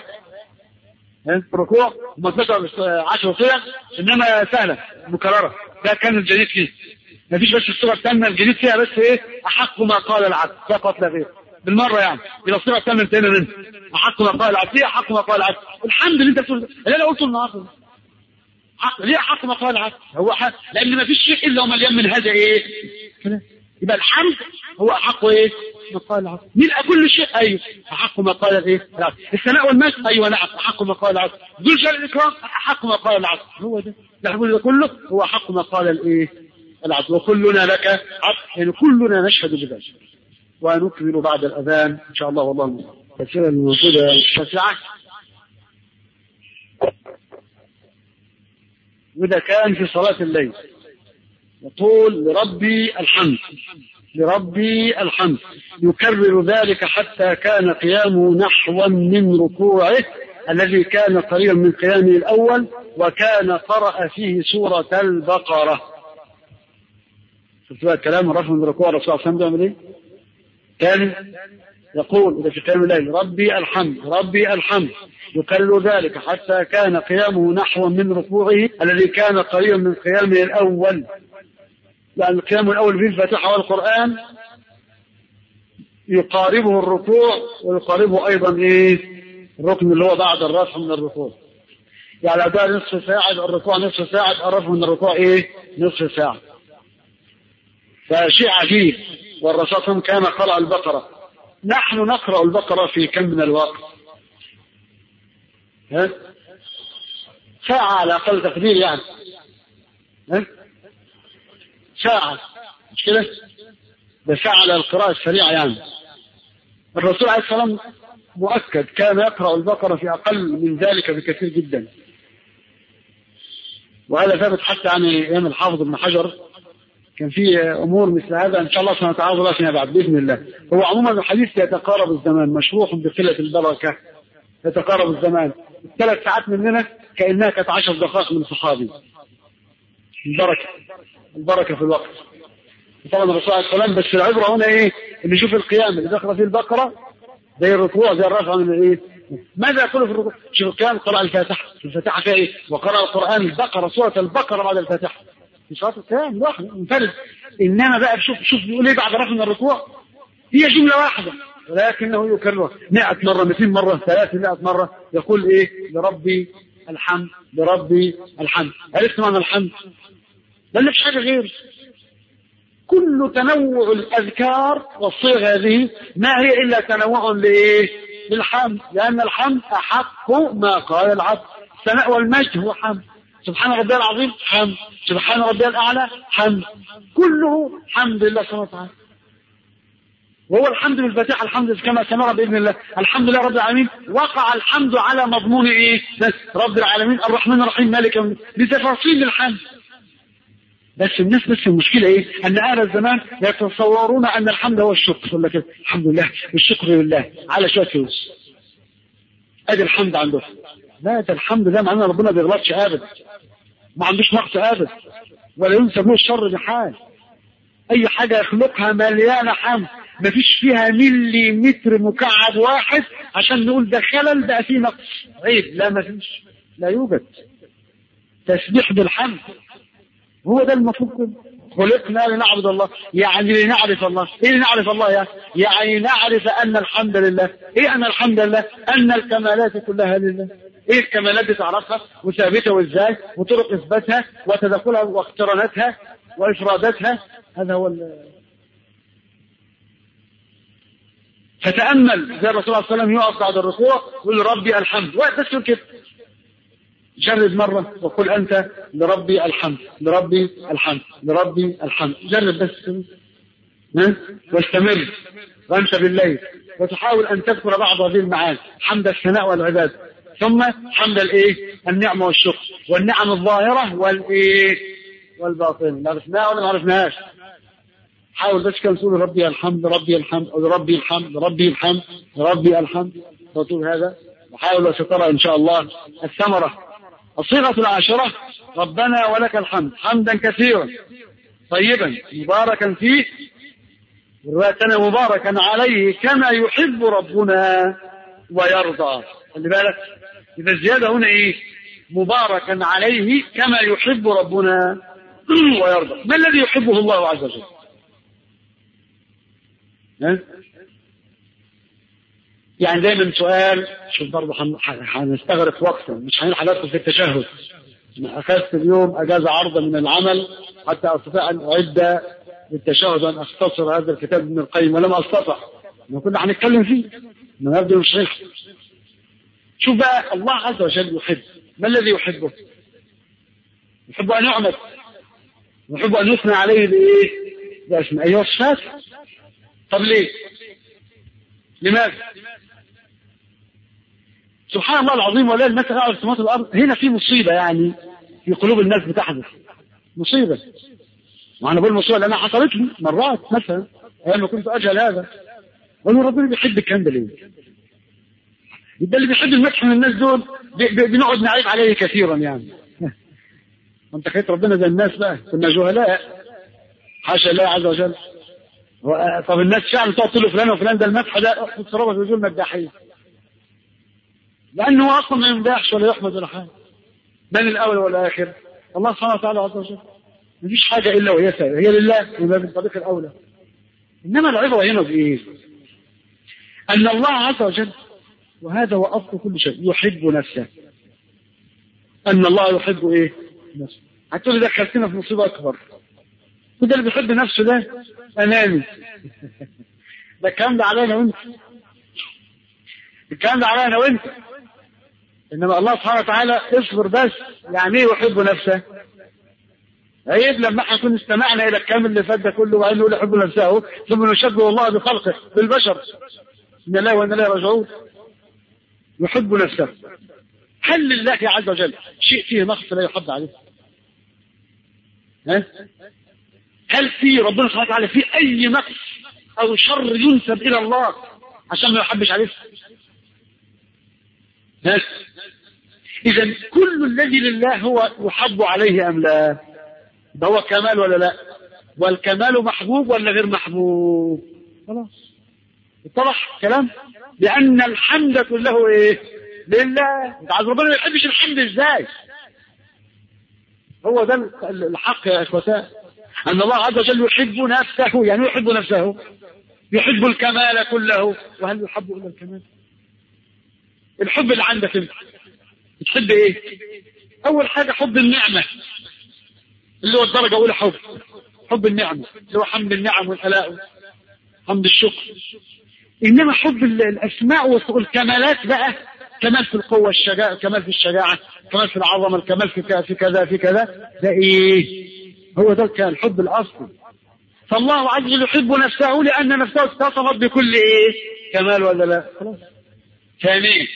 الركوع هم 12 10 صيغ انما سهله مكرره ده كان الجديد فيه مفيش بس الصيغه الثامنه الجديد فيها بس ايه احق ما قال العبد فقط لا غير بالمره يعني الى الصيغه الثامنه انتهينا منها احق ما قال العبد ليه احق ما قال العبد الحمد لله انت بتقول اللي انا قلته النهارده حق ليه احق ما قال العبد هو حق لان ما فيش شيء الا ومليان من هذا ايه يبقى الحمد هو احق ايه ما قال العبد ملء كل شيء ايوه احق ما قال الايه العبد الثناء والمجد ايوه نعم احق ما قال العبد ذو الجلال الاكرام احق ما قال العبد هو ده الحمد ده كله هو احق ما قال الايه العبد وكلنا لك عبد يعني كلنا نشهد بذلك ونكمل بعد الاذان ان شاء الله والله المستعان الاسئله الموجوده الشاسعه وإذا كان في صلاة الليل يقول لربي الحمد لربي الحمد يكرر ذلك حتى كان قيامه نحوا من ركوعه الذي كان قريبا من قيامه الأول وكان قرأ فيه سورة البقرة شفت بقى الكلام رفع من ركوع الرسول صلى الله عليه وسلم ايه؟ كان يقول إذا في قيام الليل ربي الحمد ربي الحمد يكرر ذلك حتى كان قيامه نحو من ركوعه الذي كان قريبا من قيامه الأول لأن القيام الأول في الفاتحة والقرآن يقاربه الركوع ويقاربه أيضا إيه الركن اللي هو بعد الرفع من الركوع يعني ده نصف ساعة الركوع نصف ساعة الرفع من الركوع إيه نصف ساعة فشيء عجيب والرسول كان قرأ البقرة نحن نقرأ البقرة في كم من الوقت ها؟ ساعة على أقل تقدير يعني ها؟ ساعة مش كده ده ساعة على القراءة السريعة يعني الرسول عليه السلام مؤكد كان يقرأ البقرة في أقل من ذلك بكثير جدا وهذا ثابت حتى عن أيام الحافظ ابن حجر كان في أمور مثل هذا إن شاء الله سبحانه وتعالى الله فيما بعد بإذن الله هو عموما الحديث يتقارب الزمان مشروح بقلة البركة يتقارب الزمان الثلاث ساعات مننا كأنها كانت عشر دقائق من صحابي البركة البركة في الوقت طبعا الرسول عليه السلام بس العبرة هنا ايه اللي يشوف القيام اللي دخل فيه البقرة زي الركوع زي الرفع من الايه ماذا يقول في الركوع شوف القيام قرأ الفاتحة الفاتحة فيها ايه وقرأ القرآن البقرة سورة البقرة بعد الفاتحة في صلاة القيام لوحده منفرد انما بقى شوف شوف بيقول ايه بعد رفع من الركوع هي جملة واحدة ولكنه يكرر 100 مرة 200 مرة 300 مرة يقول ايه لربي الحمد لربي الحمد عرفت معنى الحمد ما لكش حاجة غير كل تنوع الأذكار والصيغ هذه ما هي إلا تنوع لإيه؟ للحمد لأن الحمد أحق ما قال العبد الثناء والمجد هو حمد سبحان ربي العظيم حمد سبحان ربي الأعلى حمد كله حمد لله سبحانه وتعالى وهو الحمد بالفاتحة الحمد كما سمع بإذن الله الحمد لله رب العالمين وقع الحمد على مضمون إيه رب العالمين الرحمن الرحيم مالك يوم بتفاصيل الحمد بس الناس بس المشكلة ايه ان اهل الزمان يتصورون ان الحمد هو الشكر يقول لك الحمد لله والشكر لله على شوية فلوس ادي الحمد عندهم لا ده الحمد ده معناه ربنا ما بيغلطش ابدا ما عندوش نقص ابدا ولا ينسب له الشر بحال اي حاجة يخلقها مليانة حمد ما فيش فيها ملي متر مكعب واحد عشان نقول ده خلل بقى فيه نقص عيب لا ما فيش لا يوجد تسبيح بالحمد هو ده المفروض خلقنا لنعبد الله يعني لنعرف الله ايه لنعرف الله يعني يعني نعرف ان الحمد لله ايه ان الحمد لله ان الكمالات كلها لله ايه الكمالات دي تعرفها وثابته وازاي وطرق اثباتها وتدخلها واقتراناتها وافراداتها هذا هو فتأمل زي الرسول صلى الله عليه وسلم يقف بعد الركوع ويقول ربي الحمد بس كده جرب مرة وقل أنت لربي الحمد لربي الحمد لربي الحمد جرب بس ها؟ واستمر وأنت بالليل وتحاول أن تذكر بعض هذه المعاني حمد الثناء والعباد ثم حمد الايه النعمة والشكر والنعم الظاهرة والايه والباطن عرفناها ولا ما عرفناهاش حاول بس كان تقول ربي الحمد ربي الحمد أو ربي الحمد ربي الحمد ربي الحمد وتقول هذا وحاول وسترى إن شاء الله الثمرة الصيغة العاشرة ربنا ولك الحمد حمدا كثيرا طيبا مباركا فيه والرواية مباركا عليه كما يحب ربنا ويرضى خلي بالك إذا الزيادة هنا إيه مباركا عليه كما يحب ربنا ويرضى ما الذي يحبه الله عز وجل يعني دايما سؤال شوف برضه هنستغرق وقتا مش هنلحق ندخل في التشهد اخذت اليوم اجازه عرضه من العمل حتى استطيع ان اعد للتشهد وان اختصر هذا الكتاب ابن القيم ولم استطع ما كنا هنتكلم فيه ما يبدو مش ريح شوف بقى الله عز وجل يحب ما الذي يحبه؟ يحب ان يعمد يحب ان يثنى عليه بايه؟ باسماء ايها الصفات طب ليه؟ لماذا؟ سبحان الله العظيم ولا المثل على سماوات الارض هنا في مصيبه يعني في قلوب الناس بتحدث مصيبه وانا بقول المصيبه لانها حصلت لي مرات مثلا ايام ما كنت اجهل هذا قالوا ربنا بيحب الكلام ده ليه؟ يبقى اللي بيحب المدح من الناس دول بنقعد نعيب عليه كثيرا يعني انت خيط ربنا زي الناس بقى كنا جهلاء حاشا الله عز وجل طب الناس فعلا تقعد تقول فلان وفلان ده المدح ده احفظ صرابه بيقول مداحين لانه هو اصلا ما يمدحش ولا يحمد ولا حاجه من الاول والاخر الله سبحانه وتعالى عز وجل مفيش حاجه الا وهي سائره هي لله يبقى بالطريق الاولى انما العبره هنا بايه؟ ان الله عز وجل وهذا هو اصل كل شيء يحب نفسه ان الله يحب ايه؟ نفسه هتقول لي دخلتنا في مصيبه اكبر وده اللي بيحب نفسه ده اناني ده الكلام ده علينا وانت الكلام ده علينا وانت انما الله سبحانه وتعالى اصبر بس يعني ايه يحب نفسه عيب لما احنا نكون استمعنا الى الكلام اللي فات ده كله وقال له يحب نفسه ثم نشبه الله بخلقه بالبشر ان الله وان الله راجعون يحب نفسه هل لله عز وجل شيء فيه نقص لا يحب عليه ها هل في ربنا سبحانه وتعالى في اي نقص او شر ينسب الى الله عشان ما يحبش عليه ها اذا كل الذي لله هو يحب عليه ام لا ده هو كمال ولا لا والكمال محبوب ولا غير محبوب خلاص اتضح كلام لان الحمد كله ايه لله انت عايز ربنا ما يحبش الحمد ازاي هو ده الحق يا اخوتان ان الله عز وجل يحب نفسه يعني يحب نفسه يحب الكمال كله وهل يحب الا الكمال الحب اللي عندك انت بتحب ايه اول حاجه حب النعمه اللي هو الدرجه الاولى حب حب النعمه اللي هو حمد النعم والالاء حمد الشكر انما حب الاسماء والكمالات بقى كمال في القوه الشجاعه كمال في الشجاعه كمال في العظمه الكمال في كذا في كذا في كذا ده ايه هو ده كان الحب الاصلي فالله عز وجل يحب نفسه لان نفسه اتصفت بكل ايه كمال ولا لا خلاص ثانيا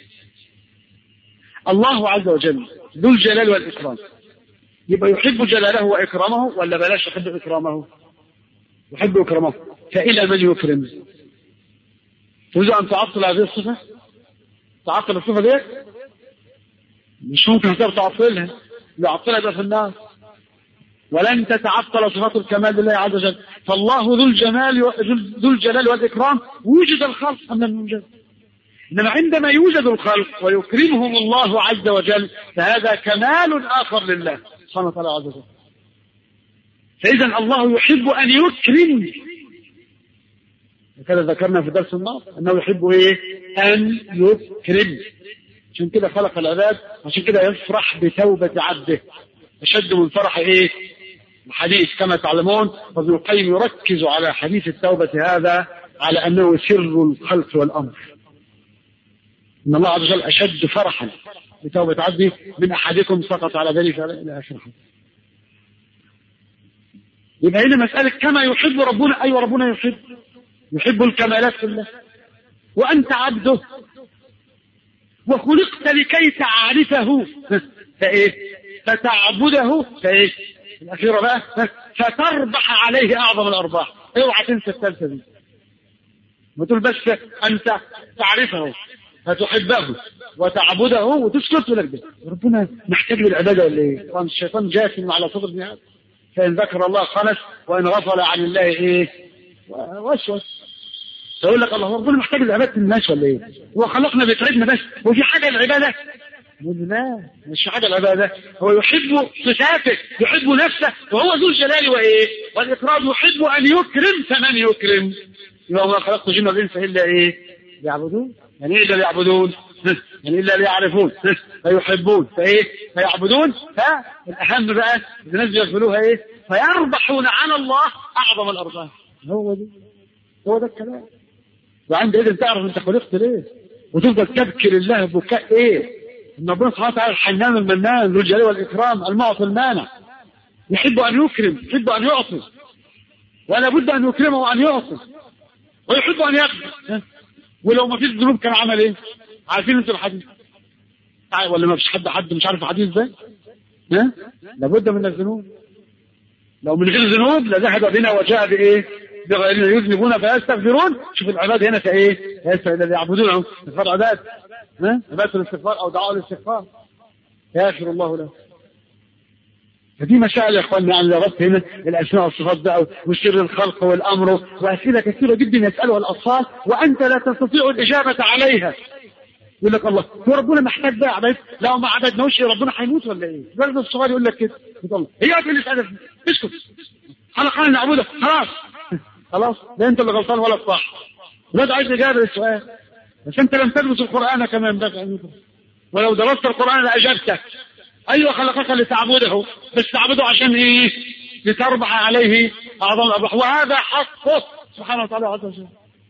الله عز وجل ذو الجلال والاكرام يبقى يحب جلاله واكرامه ولا بلاش يحب اكرامه يحب اكرامه فالى من يكرم تريد ان تعطل هذه الصفه تعطل الصفه دي مش ممكن هتقدر تعطلها يعطلها يبقى في النار ولن تتعطل صفات الكمال لله عز وجل فالله ذو الجمال ذو الجلال والاكرام وجد الخلق من الموجد انما عندما يوجد الخلق ويكرمهم الله عز وجل فهذا كمال اخر لله سبحانه وتعالى عز وجل فاذا الله يحب ان يكرم وكذا ذكرنا في درس الماضي انه يحب ايه ان يكرم عشان كده خلق العباد عشان كده يفرح بتوبة عبده أشد من فرح إيه الحديث كما تعلمون وابن القيم يركز على حديث التوبة هذا على أنه سر الخلق والأمر إن الله عز وجل أشد فرحا بتوبة عبده من أحدكم سقط على ذلك إلى آخر حديث يبقى هنا مسألة كما يحب ربنا أيوة ربنا يحب يحب الكمالات كلها وأنت عبده وخلقت لكي تعرفه فإيه فتعبده فإيه الأخيرة بقى فتربح عليه أعظم الأرباح اوعى تنسى الثالثة دي ما تقول بس أنت تعرفه فتحبه وتعبده وتسكت لك ده ربنا محتاج للعبادة ولا ايه؟ طبعا الشيطان جاثم على صدر ابن آدم فإن ذكر الله خلص وإن غفل عن الله ايه؟ وسوس تقول لك الله ربنا محتاج لعبادة الناس ولا ايه؟ هو خلقنا بيتعبنا بس وفي حاجة العبادة؟ لا مش حاجة العبادة هو يحب صفاته يحب نفسه وهو ذو الجلال وايه؟ والإكرام يحب أن يكرم فمن يكرم؟ يبقى ما خلقت الجن والإنس إلا ايه؟ يعبدون يعني ايه اللي يعبدون؟ يعني الا ليعرفون فيحبون فايه؟ فيعبدون فالاهم بقى الناس بيغفلوها ايه؟ فيربحون على الله اعظم الارباح هو دي هو ده الكلام وعندئذ تعرف انت خلقت ليه؟ وتفضل تبكي لله بكاء ايه؟ ان ربنا سبحانه وتعالى الحنان المنان ذو الجلال والاكرام المعطي المانع يحب ان يكرم يحب ان يعطي ولا بد ان يكرمه وان يعطي ويحب ان يقبل ولو ما فيش ذنوب كان عمل ايه؟ عارفين انتوا الحديث ولا ما فيش حد حد مش عارف الحديث ازاي؟ ها؟ لابد من الذنوب لو من غير ذنوب لذهب بنا وجاء بايه؟ بغيرنا يذنبون فيستغفرون شوف العباد هنا كايه؟ الذي يعبدونه استغفار عباد ها؟ عبادة الاستغفار او دعاء الاستغفار يغفر الله له فدي مسائل يا اخواننا يعني ربط هنا الاسماء والصفات بقى وسر الخلق والامر واسئله كثيره جدا يسالها الاطفال وانت لا تستطيع الاجابه عليها يقول لك الله هو ربنا محتاج بقى عباد لو ما عبدناهوش ربنا هيموت ولا ايه؟ الولد الصغير يقول لك كده الله هي تقول لي اسكت خلقنا نعبده خلاص خلاص لا انت اللي غلطان ولا الصح الولد عايز اجابه للسؤال بس انت لم تدرس القران كمان بقى ولو درست القران لاجبتك ايوه خلقك لتعبده بس تعبده عشان ايه؟ لتربح عليه اعظم الارباح وهذا حقه سبحانه وتعالى عز وجل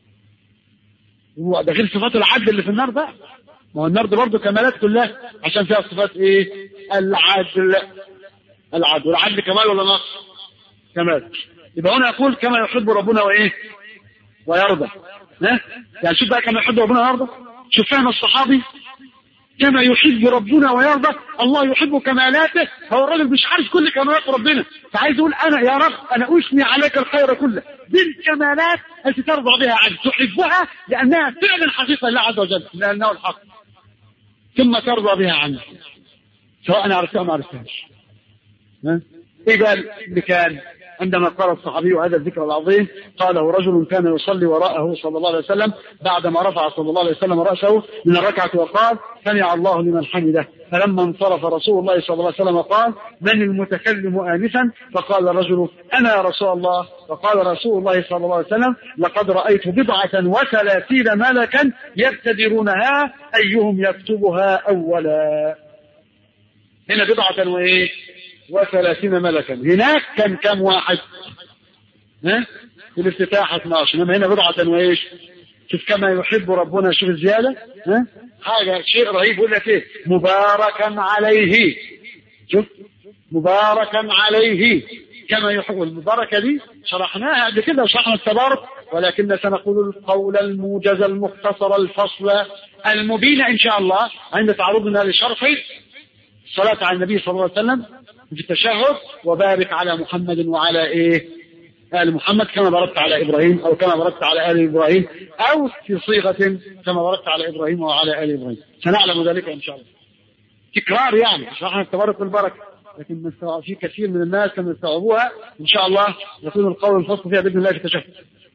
ده غير صفات العدل اللي في النار بقى ما هو النار دي برضه كمالات كلها عشان فيها صفات ايه؟ العدل العدل والعدل كمال ولا نقص؟ كمال يبقى هنا يقول كما يحب ربنا وايه؟ ويرضى ها؟ يعني شوف بقى كما يحب ربنا ويرضى شوف فهم الصحابي كما يحب ربنا ويرضى الله يحب كمالاته هو الراجل مش عارف كل كمالات ربنا فعايز يقول انا يا رب انا اثني عليك الخير كله بالكمالات التي ترضى بها عنك تحبها لانها فعلا حقيقه لله عز وجل لانه الحق ثم ترضى بها عنك سواء انا عرفتها او ما عرفتهاش ايه قال اللي كان عندما قال الصحابي هذا الذكر العظيم قاله رجل كان يصلي وراءه صلى الله عليه وسلم بعدما رفع صلى الله عليه وسلم رأسه من الركعة وقال سمع الله لمن حمده فلما انصرف رسول الله صلى الله عليه وسلم قال من المتكلم آنفا فقال الرجل أنا يا رسول الله فقال رسول الله صلى الله عليه وسلم لقد رأيت بضعة وثلاثين ملكا يبتدرونها أيهم يكتبها أولا هنا بضعة وإيه وثلاثين ملكا هناك كان كم واحد ها في الافتتاح 12 انما هنا بضعة وايش شوف كما يحب ربنا شوف الزيادة ها حاجة شيء رهيب يقول لك ايه مباركا عليه شوف مباركا عليه كما يحب المباركة دي شرحناها قبل كده وشرحنا التبارك ولكن سنقول القول الموجز المختصر الفصل المبين ان شاء الله عند تعرضنا لشرح الصلاة على النبي صلى الله عليه وسلم في التشهد وبارك على محمد وعلى ايه آل محمد كما باركت على إبراهيم أو كما باركت على آل إبراهيم أو في صيغة كما باركت على إبراهيم وعلى آل إبراهيم سنعلم ذلك إن شاء الله تكرار يعني شرحنا التبارك والبركة لكن في كثير من الناس لم يستوعبوها إن شاء الله يكون القول الفصل فيها بإذن الله في التشهد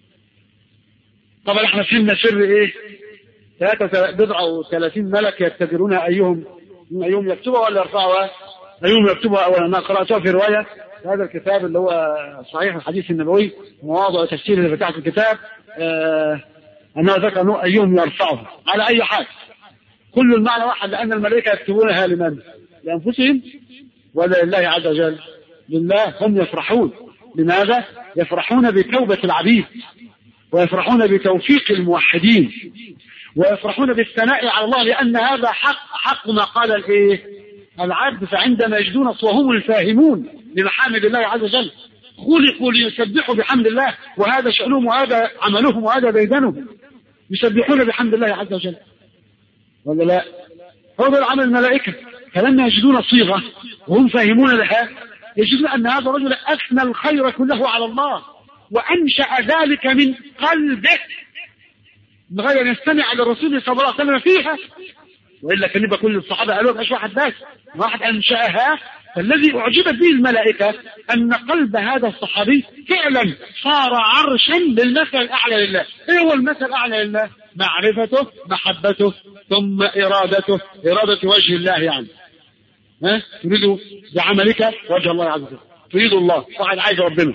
طبعا احنا فهمنا سر ايه؟ ثلاثة بضعة وثلاثين ملك يتبرونها أيهم أيهم يكتبها ولا يرفعها؟ أيهم يكتبها أولا أنا قرأتها في رواية هذا الكتاب اللي هو صحيح الحديث النبوي مواضع تفسير اللي فتحت الكتاب آه أنه ذكر أنه أيهم يرفعه على أي حال كل المعنى واحد لأن الملائكة يكتبونها لمن؟ لأنفسهم ولا لله عز وجل لله هم يفرحون لماذا؟ يفرحون بتوبة العبيد ويفرحون بتوفيق الموحدين ويفرحون بالثناء على الله لأن هذا حق حق ما قال الإيه؟ العبد فعندما يجدون وهم الفاهمون لمحامد الله عز وجل خلقوا ليسبحوا بحمد الله وهذا شأنهم وهذا عملهم وهذا ديدنهم يسبحون بحمد الله عز وجل ولا لا هو ده عمل الملائكة فلما يجدون صيغة وهم فاهمون لها يجدون أن هذا الرجل أثنى الخير كله على الله وأنشأ ذلك من قلبه من غير أن يستمع للرسول صلى الله عليه وسلم فيها وإلا كان يبقى كل الصحابة قالوا مش واحد بس واحد أنشأها فالذي أعجبت به الملائكة أن قلب هذا الصحابي فعلا صار عرشا للمثل الأعلى لله إيه هو المثل الأعلى لله معرفته محبته ثم إرادته إرادة وجه الله يعني ها تريد بعملك وجه الله عز وجل تريد الله واحد عايز ربنا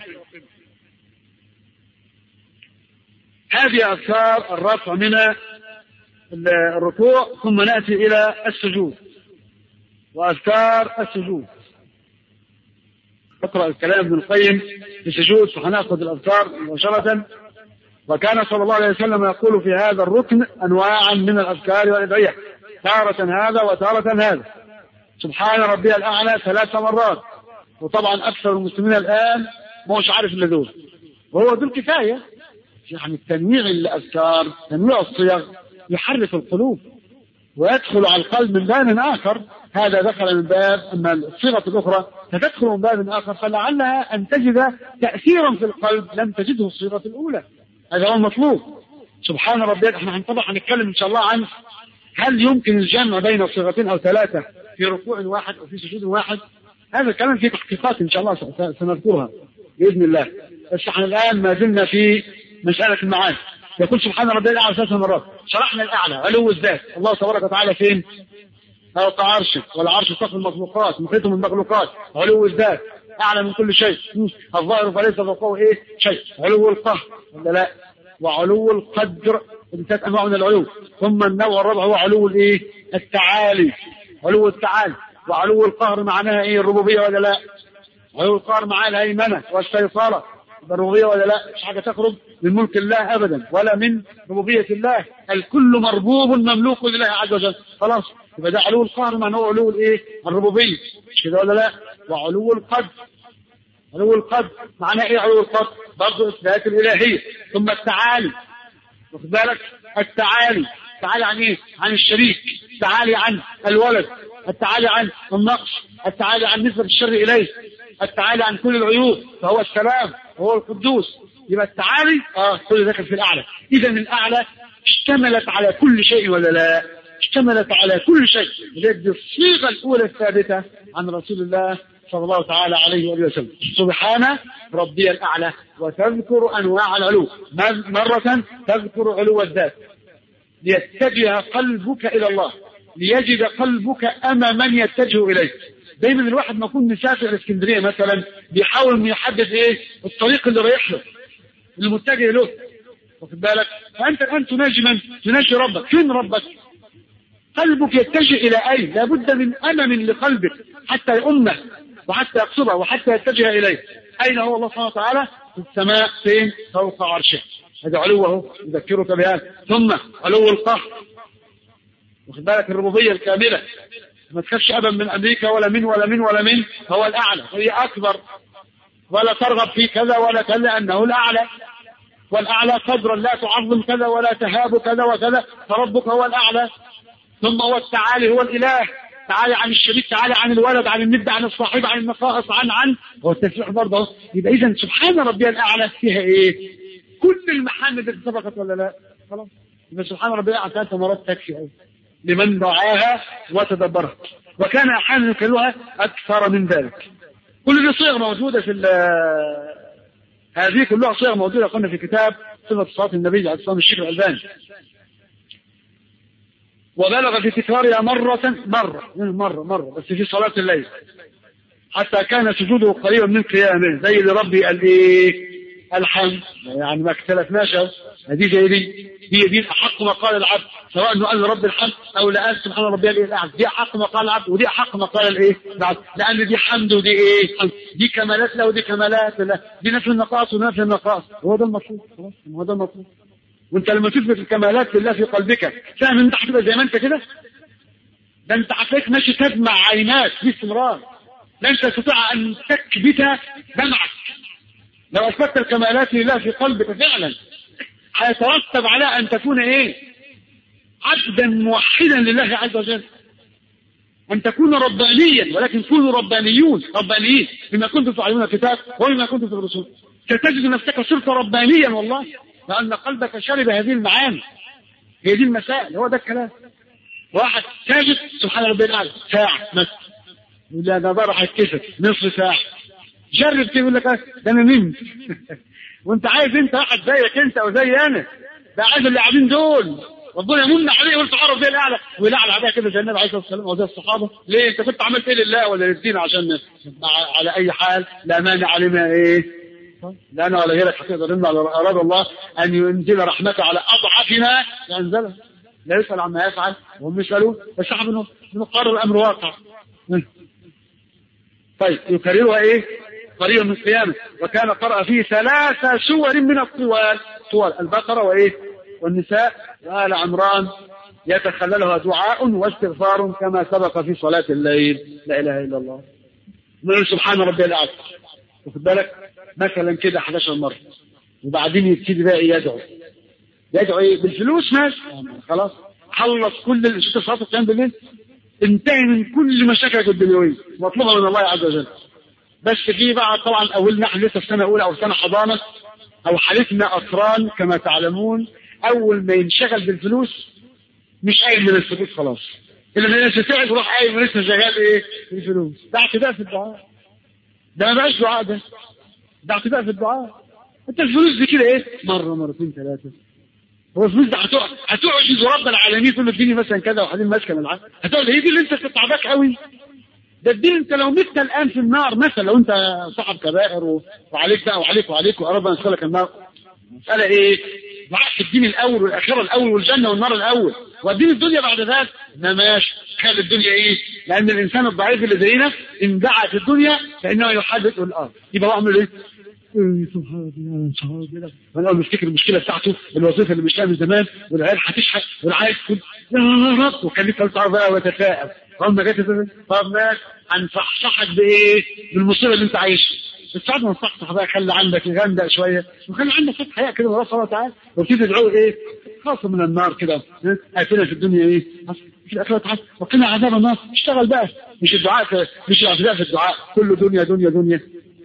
هذه أذكار الرفع من الركوع ثم نأتي إلى السجود وأذكار السجود اقرأ الكلام ابن القيم في السجود فهنأخذ الأذكار مباشرة وكان صلى الله عليه وسلم يقول في هذا الركن أنواعا من الأذكار والأدعية تارة هذا وتارة هذا سبحان ربي الأعلى ثلاث مرات وطبعا أكثر المسلمين الآن ما هوش عارف إلا دول وهو دول كفاية يعني التنويع الأذكار تنويع الصيغ يحرك القلوب ويدخل على القلب من باب آخر هذا دخل من باب أما الصيغة الأخرى فتدخل من باب آخر فلعلها أن تجد تأثيرا في القلب لم تجده الصيغة الأولى هذا هو المطلوب سبحان ربي احنا طبعا هنتكلم إن شاء الله عن هل يمكن الجمع بين صيغتين أو ثلاثة في ركوع واحد أو في سجود واحد هذا الكلام فيه تحقيقات إن شاء الله سنذكرها بإذن الله بس احنا الآن ما زلنا في مسألة المعاني يقول سبحان ربي الأعلى ثلاث مرات شرحنا الأعلى علو الذات الله تبارك وتعالى فين؟ فوق عرشه والعرش سقف المخلوقات محيط من المخلوقات علو الذات أعلى من كل شيء الظاهر فليس فوقه إيه شيء علو القهر ولا لا وعلو القدر ثلاث أنواع من العلو ثم النوع الرابع هو علو الإيه التعالي علو التعالي وعلو القهر معناها إيه الربوبية ولا لا علو القهر معناها الهيمنة والسيطرة الربوبية ولا لا مش حاجة تخرج من ملك الله أبدا ولا من ربوبية الله الكل مربوب مملوك لله عز وجل خلاص يبقى ده علو القهر معناه علو الايه الربوبية مش كده ولا لا وعلو القدر علو القدر معناه ايه علو القدر برضه اثبات الالهيه ثم التعالي واخد بالك التعالي التعالي عن ايه عن الشريك التعالي عن الولد التعالي عن النقص التعالي عن نسبة الشر إليه التعالي عن كل العيوب فهو السلام وهو القدوس يبقى التعالي اه كل ذكر في الأعلى إذا الأعلى اشتملت على كل شيء ولا لا اشتملت على كل شيء لذلك الصيغة الأولى الثابتة عن رسول الله صلى الله تعالى عليه وآله وسلم سبحان ربي الأعلى وتذكر أنواع العلو مرة تذكر علو الذات ليتجه قلبك إلى الله ليجد قلبك أما من يتجه إليه دايما الواحد ما يكون مسافر اسكندريه مثلا بيحاول انه يحدد ايه الطريق اللي رايح له المتجه له واخد بالك فانت الان تناجي من تناجي ربك فين ربك قلبك يتجه الى اين لابد من امم لقلبك حتى يؤمه وحتى يقصده وحتى يتجه اليه اين هو الله سبحانه وتعالى في السماء فين فوق عرشه هذا علوه يذكرك بهذا ثم علو القهر واخد بالك الربوبيه الكامله ما تخافش ابدا من امريكا ولا من ولا من ولا من هو الاعلى هي اكبر ولا ترغب في كذا ولا كذا لانه الاعلى والاعلى قدرا لا تعظم كذا ولا تهاب كذا وكذا فربك هو الاعلى ثم هو التعالي هو الاله تعالى عن الشريك تعالى عن الولد عن الند عن الصاحب عن النقائص عن عن هو التسبيح برضه يبقى اذا سبحان ربي الاعلى فيها ايه؟ كل المحامد اللي سبقت ولا لا؟ خلاص يبقى سبحان ربي الاعلى ثلاث مرات تكفي قوي لمن رعاها وتدبرها وكان احيانا يكلها اكثر من ذلك كل دي صيغ موجوده في هذه كلها صيغ موجوده قلنا في كتاب صفه صلاه النبي عليه الصلاه الشيخ الالباني وبلغ في تكرارها مرة مرة مرة مرة بس في صلاة الليل حتى كان سجوده قريبا من قيامه زي لربي قال ايه الحمد يعني ما اختلفناش هذه زي دي هي دي احق ما قال العبد سواء انه قال رب الحمد او لا قال سبحان ربي الاعلى دي احق ما قال العبد ودي احق ما قال الايه العبد لان دي حمد ودي ايه حمد. دي كمالات لا ودي كمالات لا دي نفي النقائص ونفي النقائص هو ده المطلوب خلاص هو ده المطلوب وانت لما تثبت الكمالات لله في قلبك فاهم انت هتبقى زي ما انت كده ده انت هتلاقيك ماشي تدمع عيناك باستمرار لن تستطيع ان تكبت دمعك لو اثبتت الكمالات لله في قلبك فعلا هيترتب على ان تكون ايه عبدا موحدا لله عز وجل أن تكون ربانيا ولكن كونوا ربانيون ربانيين بما كنتم تعلمون الكتاب وبما كنتم تدرسون ستجد نفسك صرت ربانيا والله لأن قلبك شرب هذه المعاني هي دي المسائل هو ده الكلام واحد ساجد سبحان ربي الأعلى ساعة مثلا يقول لي أنا ده راح يتكسر نصف ساعة جرب كده يقول لك ده أنا نمت وأنت عايز أنت واحد زيك أنت أو زي أنا ده عايز اللي قاعدين دول ربنا يمن عليه ويقول تعرف زي الاعلى ويلعب عليها كده زي النبي عليه الصلاه والسلام وزي الصحابه ليه انت كنت عملت ايه لله ولا للدين عشان على اي حال لا مانع لما ايه لا انا ولا غيرك هتقدر الا اراد الله ان ينزل رحمته على اضعفنا ينزلها لا يسال عما يفعل وهم يسالون بس احنا بنقرر الامر واقع طيب يكررها ايه؟ قريبا من القيامه وكان قرأ فيه ثلاث سور من الطوال طوال البقره وايه؟ والنساء وآل عمران يتخللها دعاء واستغفار كما سبق في صلاة الليل لا إله إلا الله نقول سبحان ربي الأعلى واخد بالك مثلا كده 11 مرة وبعدين يبتدي بقى يدعو يدعو ايه بالفلوس ماشي خلاص خلص كل الاستفسارات القيام بالليل انتهي من كل مشاكلك الدنيويه واطلبها من الله عز وجل بس في بقى طبعا اولنا احنا لسه في سنه اولى او سنه حضانه او حالتنا اطران كما تعلمون اول ما ينشغل بالفلوس مش قايم من الفلوس خلاص اللي ما يستطيع يروح قايم ولسه شغال ايه في الفلوس ده اعتداء في الدعاء ده ما بقاش دعاء ده ده اعتداء في الدعاء انت الفلوس دي كده ايه مره مرتين ثلاثه هو الفلوس ده هتقع هتعجز رب العالمين كل اديني مثلا كذا وبعدين ماسكه من العالم هتقعد هي دي اللي انت تعباك قوي ده الدين انت لو مت الان في النار مثلا لو انت صاحب كبائر و... وعليك بقى وعليك وعليك وقرب ان يدخلك النار مسألة ايه؟ معك الدين الاول والاخره الاول والجنه والنار الاول والدين الدنيا بعد ذلك ما ماشي خلي الدنيا ايه؟ لان الانسان الضعيف اللي زينا ان دعا في الدنيا فانه يحدث الارض يبقى هو اعمل ايه؟ ايه سبحان الله سبحان الله انا اول بفتكر المشكله بتاعته الوظيفه اللي مش من زمان والعيال هتشحت والعيال تقول يا رب وكان لسه تعرف بقى وتتفائل اول ما جت طب ماشي هنصحصحك بايه؟ بالمصيبه اللي انت عايشها بس بعد ما تصحصح بقى خلي عندك غندق شويه وخلي عندك فتح حياه كده الله سبحانه وتعالى وابتدي تدعو ايه؟ خاصه من النار كده اتنا في الدنيا ايه؟ في الاخره تعالى وقنا عذاب النار اشتغل بقى مش الدعاء في مش الاعتداء في الدعاء كله دنيا دنيا دنيا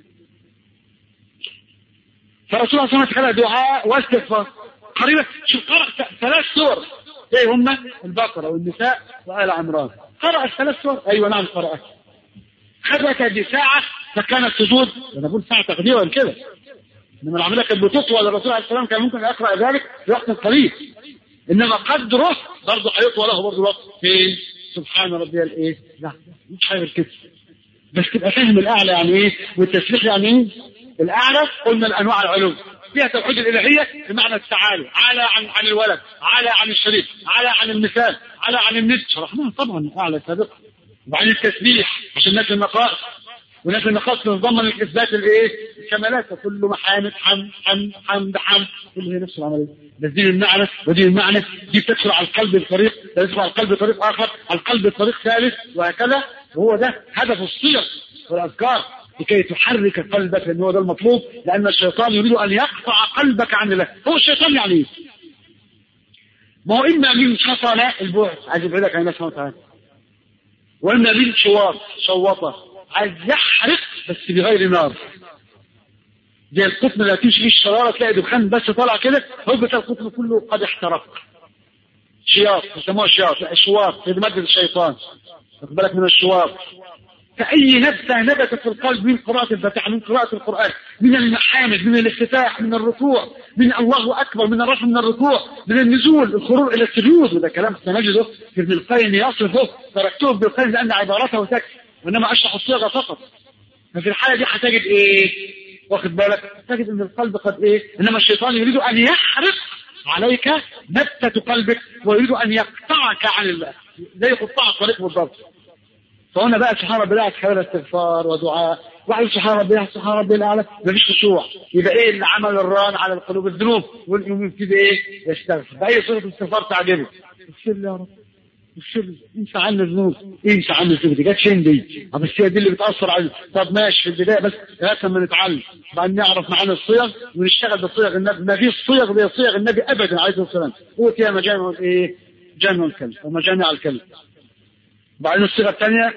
فرسول الله صلى الله عليه وسلم دعاء واستغفار قريبا شوف قرأ ثلاث سور ايه هم البقرة والنساء وآل عمران قرأ الثلاث سور ايوه نعم قرأت خدت دي ساعة فكان السجود انا بقول ساعة تقديرا كده انما العملية كانت بتطول الرسول عليه السلام كان ممكن يقرأ ذلك في وقت قليل انما قدره برضه هيطول له برضه الوقت فين سبحان ربي الايه لا مش حاجه كده بس تبقى فاهم الاعلى يعني ايه والتسبيح يعني ايه الاعلى قلنا الانواع العلوم فيها توحيد الالهيه بمعنى التعالي على عن عن الولد على عن الشريك على عن المثال على عن الند شرحناها طبعا اعلى سابقا وبعدين التسبيح عشان الناس النقائص وناس النقائص تتضمن الاثبات الايه الكمالات فكل محامد حمد حمد حمد حمد كل هي نفس العمليه بس دين المعنى ودين المعنى دي بتدخل على القلب بطريق تدخل على القلب بطريق اخر على القلب بطريق ثالث وهكذا وهو ده هدف الصيغ والاذكار لكي تحرك قلبك لان هو ده المطلوب لان الشيطان يريد ان يقطع قلبك عن الله هو الشيطان يعني ايه؟ ما هو اما من حصل البعد عايز يبعدك عن الله سبحانه وتعالى واما من شواط شوطه عايز يحرق بس بغير نار زي القطن اللي هتمشي فيه الشراره تلاقي دخان بس طالع كده هو بتاع القطن كله قد احترق شياط يسموها شياط لا شواط هي ماده الشيطان خد بالك من الشواط فأي نبتة نبتت في القلب من قراءة الفاتحة من قراءة القرآن من المحامد من الافتتاح من الركوع من الله أكبر من الرفع من الركوع من النزول الخروج إلى السجود وده كلام سنجده في ابن القيم يصفه تركته ابن القيم لأن عبارته تكفي وإنما أشرح الصيغة فقط ففي الحالة دي هتجد إيه واخد بالك تجد أن القلب قد إيه إنما الشيطان يريد أن يحرق عليك نبتة قلبك ويريد أن يقطعك عن الله زي قطاع الطريق بالضبط فهنا بقى سبحان ربي الاعلى خير استغفار ودعاء واحد سبحان ربي الاعلى سبحان ربي الاعلى مفيش خشوع يبقى ايه اللي عمل الران على القلوب الذنوب واليوم يبتدي ايه يستغفر باي صيغه استغفار تعجبك اغفر لي يا رب اغفر لي انسى عني الذنوب انسى عني الذنوب دي جت فين دي؟ بس هي دي اللي بتاثر على طب ماشي في البدايه بس لغايه ما نتعلم بعدين نعرف معاني الصيغ ونشتغل بصيغ النبي ما فيش صيغ زي صيغ النبي ابدا عليه الصلاه والسلام اوتي مجامع ايه؟ جامع الكلم ومجامع الكلم بعدين الصيغه الثانيه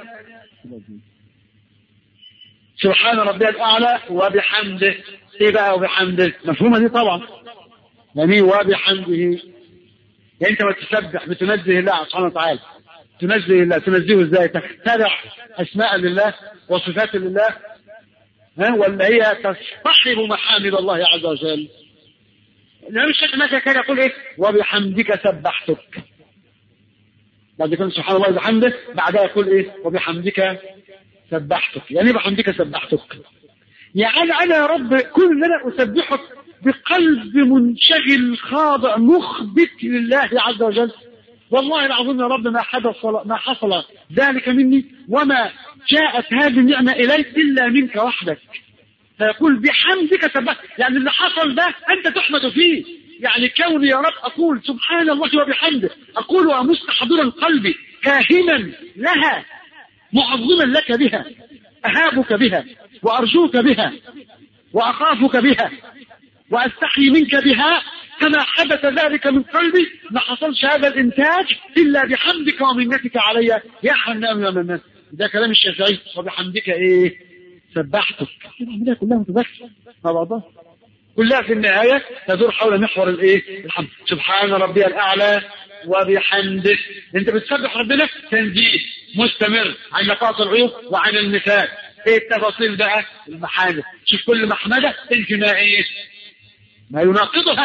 سبحان ربي الأعلى وبحمده إيه بقى وبحمده مفهومة دي طبعا يعني وبحمده يعني أنت بتسبح بتنزه الله سبحانه وتعالى تنزه الله تنزهه ازاي تخترع أسماء لله وصفات لله ها ولا هي تصطحب محامد الله عز وجل الإمام الشيخ مثلا كان يقول إيه وبحمدك سبحتك بعد كده سبحان الله وبحمده بعدها يقول ايه وبحمدك سبحتك يعني ايه بحمدك سبحتك يعني انا يا رب كل اللي انا اسبحك بقلب منشغل خاضع مخبت لله عز وجل والله العظيم يا رب ما حدث ما حصل ذلك مني وما جاءت هذه النعمة إليك إلا منك وحدك فيقول بحمدك سبحت يعني اللي حصل ده أنت تحمد فيه يعني كوني يا رب أقول سبحان الله وبحمده أقول ومستحضرا قلبي كاهنا لها معظما لك بها أهابك بها وأرجوك بها وأخافك بها وأستحي منك بها كما حدث ذلك من قلبي ما حصلش هذا الانتاج الا بحمدك ومنتك علي يا حنان يا منان ده كلام الشافعي وبحمدك ايه سبحتك العمليه كلها متذكره مع بعضها كلها في النهايه تدور حول محور الايه الحمد سبحان ربي الاعلى وبحمده انت بتسبح ربنا تنزيه مستمر عن نقاط العيوب وعن المثال ايه التفاصيل بقى المحامد شوف كل محمده تنفي ايه ما يناقضها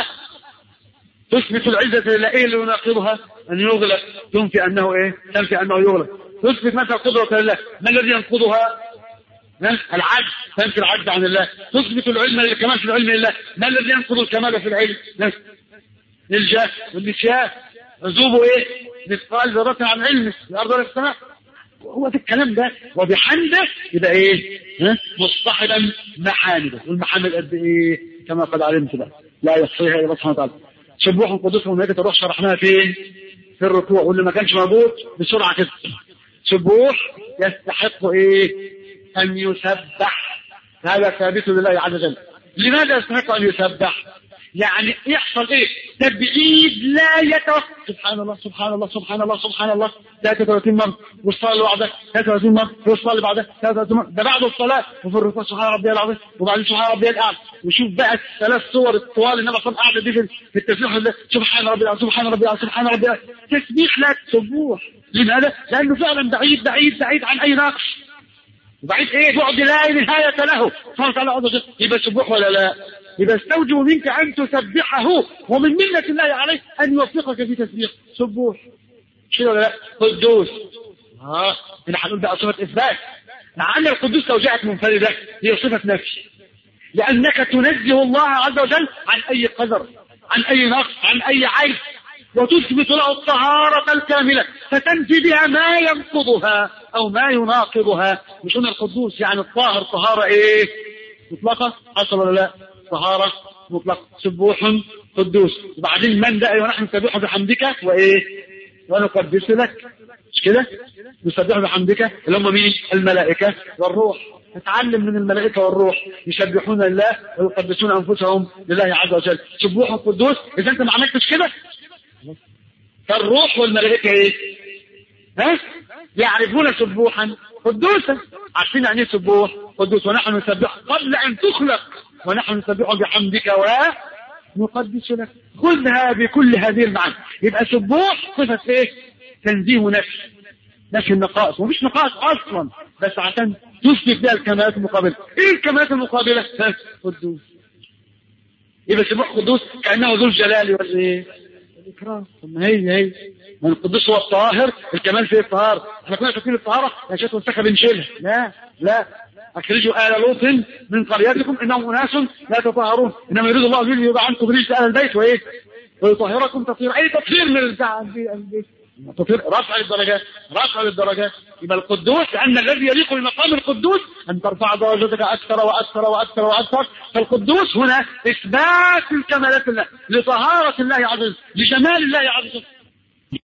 تثبت العزة لله ايه اللي يناقضها ان يغلق تنفي انه ايه تنفي انه يغلق تثبت مثلا قدرة لله ما الذي ينقضها العجز تنفي العجز عن الله تثبت العلم الكمال في العلم لله ما الذي ينقض الكمال في العلم الجهل والنسيان عزوبه ايه مثقال ذرة عن علمه الارض ولا السماء هو في الكلام ده وبحمده يبقى ايه ها مصطحبا محامده والمحامد قد ايه كما قد علمت بقى لا يحصيها الا الله سبحانه وتعالى سبوح القدوس والملائكه تروح شرحناها فين في الركوع واللي ما كانش موجود بسرعه كده سبوح يستحق ايه ان يسبح هذا ثابت لله عز وجل لماذا يستحق ان يسبح يعني يحصل ايه تبعيد لا يتوقف سبحان الله سبحان الله سبحان الله سبحان الله 33 مرة والصلاة اللي بعدها 33 مرة والصلاة اللي بعدها 33 مرة ده بعد الصلاة وفي الركوع سبحان ربي العظيم وبعدين سبحان ربي الأعلى وشوف بقى الثلاث صور الطوال اللي انا قاعدة دي في التسبيح سبحان ربي العظيم سبحان ربي العظيم سبحان ربي العظيم تسبيح لا سبوح لماذا؟ لأنه فعلا بعيد بعيد بعيد عن أي نقص وبعيد ايه بعد لا نهاية له سبحانه وتعالى عز وجل يبقى سبوح ولا لا؟ يبقى استوجب منك أن تسبحه ومن منة الله عليك أن يوفقك في تسبيح سبوح كده ولا لا قدوس اه هنا هنقول بقى صفة إثبات لعل القدوس لو جاءت منفردة هي صفة نفي لأنك تنزه الله عز وجل عن أي قدر عن أي نقص عن أي عيب وتثبت له الطهارة الكاملة فتنفي بها ما ينقضها أو ما يناقضها مش هنا القدوس يعني الطاهر طهارة إيه مطلقة حصل ولا لا طهارة مطلقة سبوح قدوس وبعدين من ده ونحن نسبح بحمدك وإيه ونقدس لك مش كده نسبح بحمدك اللي هم مين الملائكة والروح نتعلم من الملائكة والروح يسبحون الله ويقدسون أنفسهم لله عز وجل سبوح قدوس إذا أنت ما عملتش كده فالروح والملائكة إيه ها يعرفون سبوحا قدوسا عارفين يعني ايه سبوح قدوس ونحن نسبح قبل أن تخلق ونحن نسبح بحمدك ونقدس لك خذها بكل هذه المعاني يبقى سبوح صفة ايه تنزيه نفس نفس النقائص ومش نقائص اصلا بس عشان تثبت بها الكمالات المقابلة ايه الكمالات المقابلة قدوس يبقى سبوح قدوس كأنه ذو الجلال والايه الإكرام ثم هي هي من القدوس هو الطاهر الكمال في الطهارة احنا كنا فاكرين الطهارة يا شيخ منتخب بنشيلها لا لا أخرجوا آل لوط من قريتكم إنهم أناس لا تطهرون إنما يريد الله أن يضع عنكم رجس آل البيت وإيه ويطهركم تطهير أي تطهير من البيت تطهير رفع الدرجات رفع الدرجات يبقى القدوس لأن الذي يليق بمقام القدوس أن ترفع درجتك أكثر وأكثر وأكثر وأكثر فالقدوس هنا إثبات الكمالات الله لطهارة الله عز وجل لجمال الله عز وجل